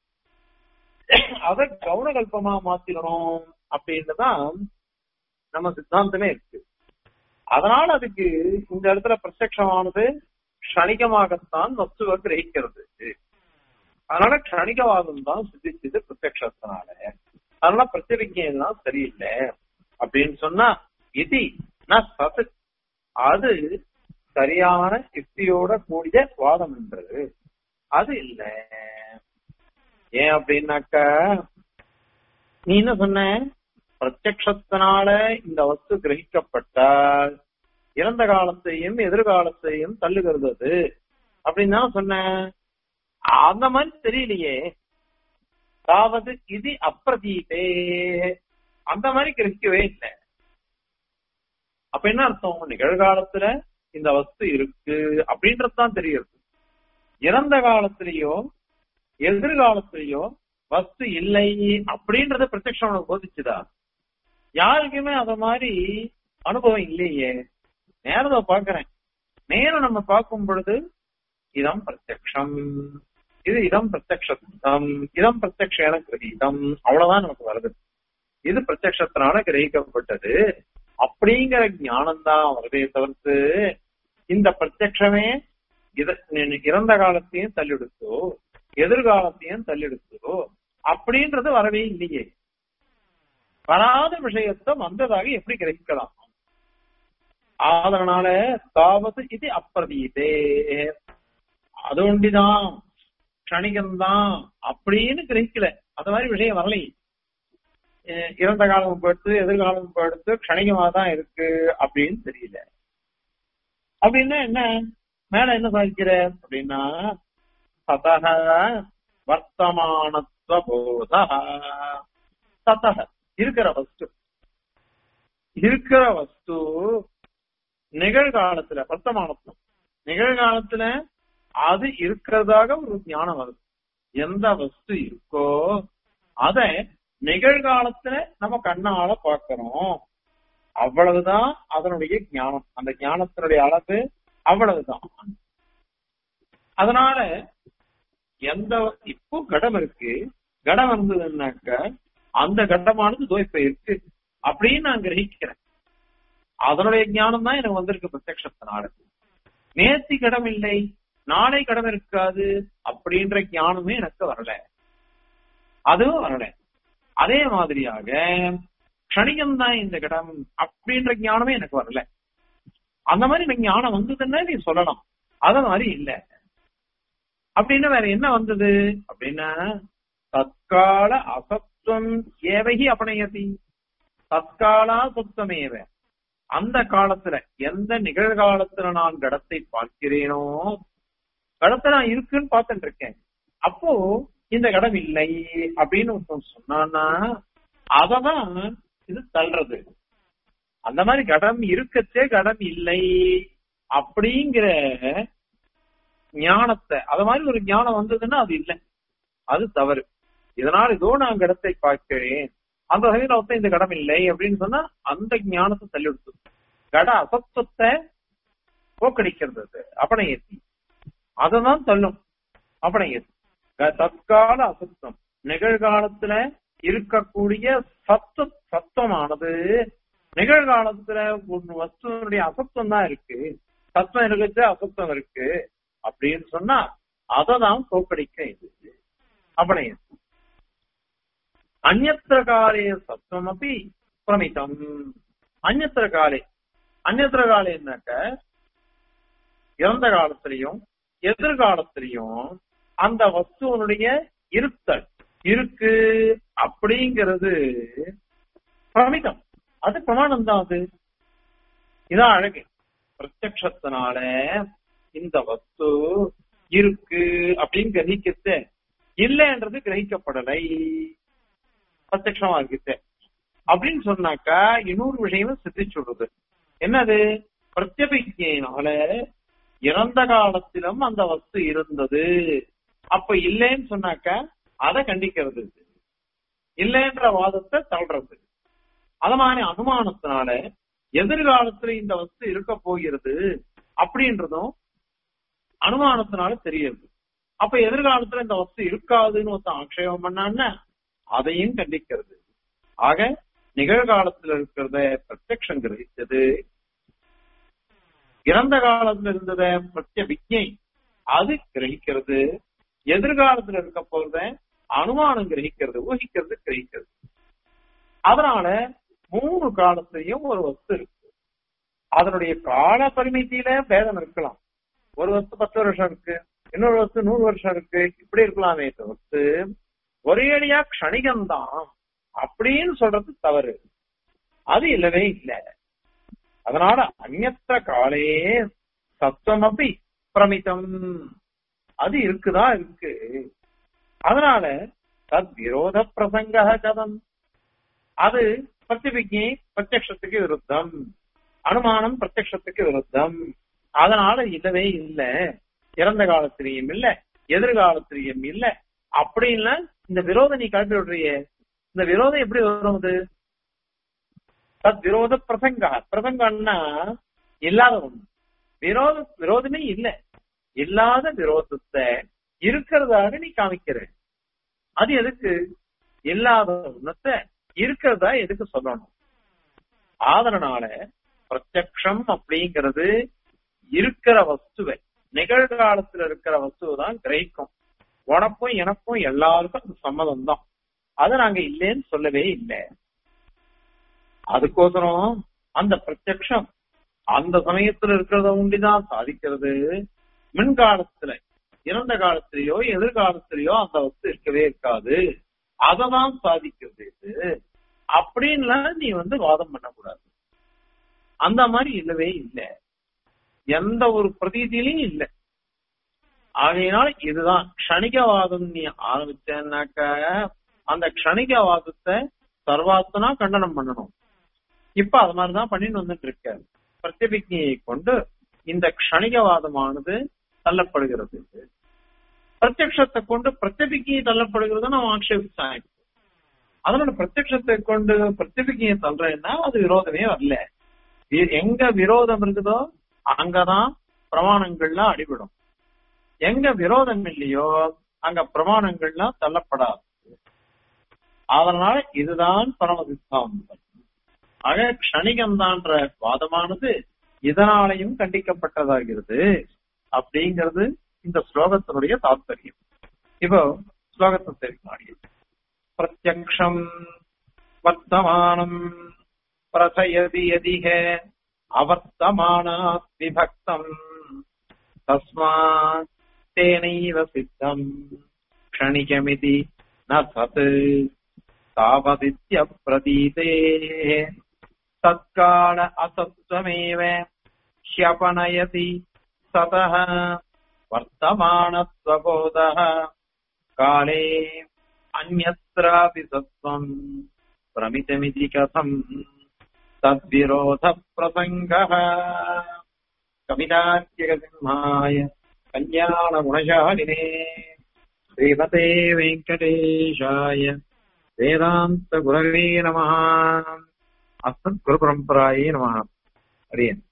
அத கவுனகல்பமா மாத்திரணும் அப்படின்னு தான் நம்ம சித்தாந்தமே இருக்கு அதனால அதுக்கு இந்த இடத்துல பிரத்யக்ஷமானது க்ஷணிகமாகத்தான் வஸ்துவை கிரகிக்கிறது அதனால க்ஷணிகவாதம் தான் சித்திச்சது பிரத்யக்ஷத்தினால அதனால பிரத்யவிஜயம் தான் சரியில்லை அப்படின்னு சொன்னா இது நான் சத்து அது சரியான யுக்தியோட கூடிய வாதம் என்றது அது இல்ல ஏன் அப்படின்னாக்கா நீ என்ன சொன்ன பிரத்யக்ஷத்தினால இந்த வஸ்து கிரகிக்கப்பட்டால் இறந்த காலத்தையும் எதிர்காலத்தையும் தள்ளுகிறது அது அப்படின்னு தான் சொன்னேன் அந்த மாதிரி தெரியலையே அதாவது இது அப்பிரதீபே அந்த மாதிரி கிரகிக்கவே இல்லை அப்ப என்ன அர்த்தம் நிகழ்காலத்துல இந்த வஸ்து இருக்கு அப்படின்றது தான் தெரியுது இறந்த காலத்திலேயோ எதிர்காலத்திலேயோ வஸ்து இல்லை அப்படின்றத பிரத்யக்ஷம் உனக்கு போதிச்சுதா யாருக்குமே அத மாதிரி அனுபவம் இல்லையே நேரத்தை பாக்குறேன் நேரம் நம்ம பார்க்கும் பொழுது இதம் பிரத்யக்ஷம் இது இதம் பிரத்யக்ஷம் இதம் பிரத்யக்ஷேன கிரகீதம் அவ்வளவுதான் நமக்கு வருது இது பிரத்யக்ஷத்தினால கிரகிக்கப்பட்டது அப்படிங்கிற ஞானம் தான் வருதே தவிர்த்து இந்த பிரத்யக்ஷமே இத இறந்த காலத்தையும் தள்ளிடுத்தோ எதிர்காலத்தையும் தள்ளிடுத்தோ அப்படின்றது வரவே இல்லையே வராத விஷயத்தை வந்ததாக எப்படி கிரகிக்கலாம் அதனால தாவது இது அப்பிரதீதே அது ஒண்டிதான் க்ஷணிகம்தான் அப்படின்னு கிரகிக்கல அந்த மாதிரி விஷயம் வரலையே இறந்த காலம் போயிடுத்து எதிர்காலம் போயிடுத்து க்ஷணிகமா தான் இருக்கு அப்படின்னு தெரியல அப்படின்னா என்ன மேல என்ன சாதிக்கிற அப்படின்னா சதக வர்த்தமானத்துவ போத சதக இருக்கிற வஸ்து இருக்கிற வஸ்து நிகழ்காலத்துல வர்த்தமானத்துவம் நிகழ்காலத்துல அது இருக்கிறதாக ஒரு ஞானம் வருது எந்த வஸ்து இருக்கோ அத நிகழ்காலத்துல நம்ம கண்ணால பாக்கிறோம் அவ்வளவுதான் அதனுடைய ஞானம் அந்த ஞானத்தினுடைய அளவு அவ்வளவுதான் அதனால எந்த இப்போ கடம் இருக்கு கடம் இருந்ததுன்னாக்க அந்த கட்டமானது தோய்ப்ப இருக்கு அப்படின்னு நான் கிரகிக்கிறேன் அதனுடைய ஞானம் தான் எனக்கு வந்திருக்கு பிரத்யக்ஷத்தினால நேர்த்தி கடம் இல்லை நாளை கடன் இருக்காது அப்படின்ற ஞானமே எனக்கு வரல அதுவும் வரல அதே மாதிரியாக க்ஷணிகம் தான் இந்த கடம் அப்படின்ற ஞானமே எனக்கு வரல அந்த மாதிரி எனக்கு ஞானம் வந்ததுன்னா நீ சொல்லலாம் அத மாதிரி இல்ல அப்படின்னா வேற என்ன வந்தது அப்படின்னா தற்கால அசத்துவம் ஏவகி அபனயதி தற்காலா சுத்தமேவ அந்த காலத்துல எந்த நிகழ்காலத்துல நான் கடத்தை பார்க்கிறேனோ கடத்தை நான் இருக்குன்னு பார்த்துட்டு இருக்கேன் அப்போ இந்த கடம் இல்லை அப்படின்னு ஒருத்தன் சொன்னான்னா அததான் இது தள்ளுறது அந்த மாதிரி கடம் இருக்கச்சே கடம் இல்லை அப்படிங்கிற ஞானத்தை அது மாதிரி ஒரு ஞானம் வந்ததுன்னா அது இல்லை அது தவறு இதனால் இதோ நான் கடத்தை பார்க்கிறேன் அந்த வகையில ஒருத்தன் இந்த கடம் இல்லை அப்படின்னு சொன்னா அந்த ஞானத்தை தள்ளிவிடுத்து கட அசத்துவத்தை போக்கடிக்கிறது அது அபனயத்தி அததான் தள்ளும் அபனயத்தி தற்கால அசத்தம் நிகழ்காலத்துல இருக்கக்கூடிய சத்து சத்தமானது நிகழ்காலத்துல ஒரு வஸ்துவனுடைய அசத்தம் தான் இருக்கு சத்தம் இருக்குச்சு அசத்தம் இருக்கு அப்படின்னு சொன்னா அததான் தோக்கடிக்க இது அபனயத்தி அந்நத்திர காலே சத்துவம் அப்படி பிரமிதம் அந்நத்திர காலே அந்நத்திர காலேன்னாக்க இறந்த காலத்திலையும் எதிர்காலத்திலையும் அந்த வஸ்துவனுடைய இருத்தல் இருக்கு அப்படிங்கிறது பிரமிதம் அது பிரமாணம் தான் அது இதான் அழகு பிரத்யக்ஷத்தினால இந்த வஸ்து இருக்கு அப்படின்னு கிரகிக்கத்த இல்லைன்றது கிரகிக்கப்படலை பிரத்யமா இருக்கு அப்படின்னு சொன்னாக்கா இன்னொரு விஷயமும் சித்தி சொல்றது என்னது பிரத்யபிஜையினால இறந்த காலத்திலும் அந்த வஸ்து இருந்தது அப்ப இல்லைன்னு சொன்னாக்கா அதை கண்டிக்கிறது இல்லைன்ற வாதத்தை தள்ளுறது அத மாதிரி அனுமானத்தினால எதிர்காலத்துல இந்த வஸ்து இருக்க போகிறது அப்படின்றதும் அனுமானத்தினால தெரியுது அப்ப எதிர்காலத்துல இந்த வஸ்து இருக்காதுன்னு ஒருத்தன் ஆக்ஷேபம் பண்ணான்னா அதையும் கண்டிக்கிறது ஆக நிகழ்காலத்துல இருக்கிறத பிரத்யக்ஷம் கிரகித்தது இறந்த காலத்துல இருந்தத பிரத்ய விஜை அது கிரகிக்கிறது எதிர்காலத்துல இருக்க போறத அனுமானம் கிரகிக்கிறது ஊகிக்கிறது கிரகிக்கிறது அதனால மூணு காலத்திலையும் ஒரு வஸ்து இருக்கு அதனுடைய கால பரிமிதியில பேதம் இருக்கலாம் ஒரு வஸ்து பத்து வருஷம் இருக்கு இன்னொரு வஸ்து நூறு வருஷம் இருக்கு இப்படி இருக்கலாமே தவிர்த்து ஒரேடியா க்ஷணிகம்தான் அப்படின்னு சொல்றது தவறு அது இல்லவே இல்லை அதனால அந்நத்திர காலே சத்துவம் அப்படி பிரமிதம் அது இருக்குதா இருக்கு அதனால தத் விரோத பிரசங்க கதம் அது பிரத்திபிஜை பிரத்யக்ஷத்துக்கு விருத்தம் அனுமானம் பிரத்யக்ஷத்துக்கு விருத்தம் அதனால இல்லவே இல்லை இறந்த காலத்திலையும் இல்ல எதிர்காலத்திலையும் இல்ல அப்படின்னா இந்த விரோதம் நீ காட்டி விடுறிய இந்த விரோதம் எப்படி வரும் அது தத் விரோத பிரசங்க பிரசங்கம்னா இல்லாத ஒண்ணு விரோத விரோதமே இல்ல இல்லாத விரோதத்தை இருக்கிறதாக நீ காமிக்கிற அது எதுக்கு இல்லாத ஒண்ணத்தை இருக்கிறதா எதுக்கு சொல்லணும் அதனால பிரத்யக்ஷம் அப்படிங்கிறது இருக்கிற வஸ்துவை நிகழ்காலத்துல இருக்கிற வஸ்துவை தான் கிரகிக்கும் உனக்கும் எனக்கும் எல்லாருக்கும் அது சம்மதம் தான் அதை நாங்க இல்லைன்னு சொல்லவே இல்லை அதுக்கோசரம் அந்த பிரத்யக்ஷம் அந்த சமயத்துல இருக்கிறத உண்டிதான் சாதிக்கிறது மின்காலத்துல இறந்த காலத்திலேயோ எதிர்காலத்திலேயோ அந்த வஸ்து இருக்கவே இருக்காது அததான் சாதிக்கிறது இது அப்படின்லாம் நீ வந்து வாதம் பண்ணக்கூடாது அந்த மாதிரி இல்லவே இல்லை எந்த ஒரு பிரதீதியிலையும் இல்லை ஆகையினால இதுதான் க்ஷணிகவாதம் நீ ஆரம்பிச்சேன்னாக்க அந்த க்ஷணிகவாதத்தை சர்வாத்தனா கண்டனம் பண்ணணும் இப்ப அது மாதிரிதான் பண்ணிட்டு வந்துட்டு இருக்க பிரத்யபிக்ஞையை கொண்டு இந்த க்ஷணிகவாதமானது தள்ளப்படுகிறது பிரத்யக்ஷத்தை கொண்டு பிரத்யபிக்ஞை தள்ளப்படுகிறது நம்ம ஆக்ஷேபிச்சாங்க அதனால பிரத்யக்ஷத்தை கொண்டு பிரத்யபிக்ஞையை தள்ளுறேன்னா அது விரோதமே வரல எங்க விரோதம் இருக்குதோ அங்கதான் பிரமாணங்கள்லாம் அடிபடும் எங்க விரோதம் இல்லையோ அங்க பிரமாணங்கள்லாம் தள்ளப்படாது அதனால இதுதான் பரம சித்தாந்தம் ஆக க்ஷணிகம்தான்ற வாதமானது இதனாலையும் கண்டிக்கப்பட்டதாகிறது அப்படிங்கிறது இந்த ஸ்லோகத்தினுடைய தாத்பரியம் இப்போ ஸ்லோகத்தை தெரிவிக்க பிரத்யக்ஷம் வர்த்தமானம் பிரசயதி யதிக அவர்த்தமானாத் விபக்தம் தஸ்மாத் தேனைவ சித்தம் க்ஷணிகமிதி ந சத் தாவதித்ய பிரதீதே தற்கால அசத்வமேவ ह्यपनयति सतः वर्तमानत्वबोधः काले अन्यत्रापि सत्त्वम् प्रमितमिति कथम् तद्विरोधप्रसङ्गः कवितात्यगसिंहाय कल्याणगुणशालिने श्रीमते वेङ्कटेशाय वेदान्तगुरवे नमः अस्मत्गुरुपरम्परायै नमः हरि ओम्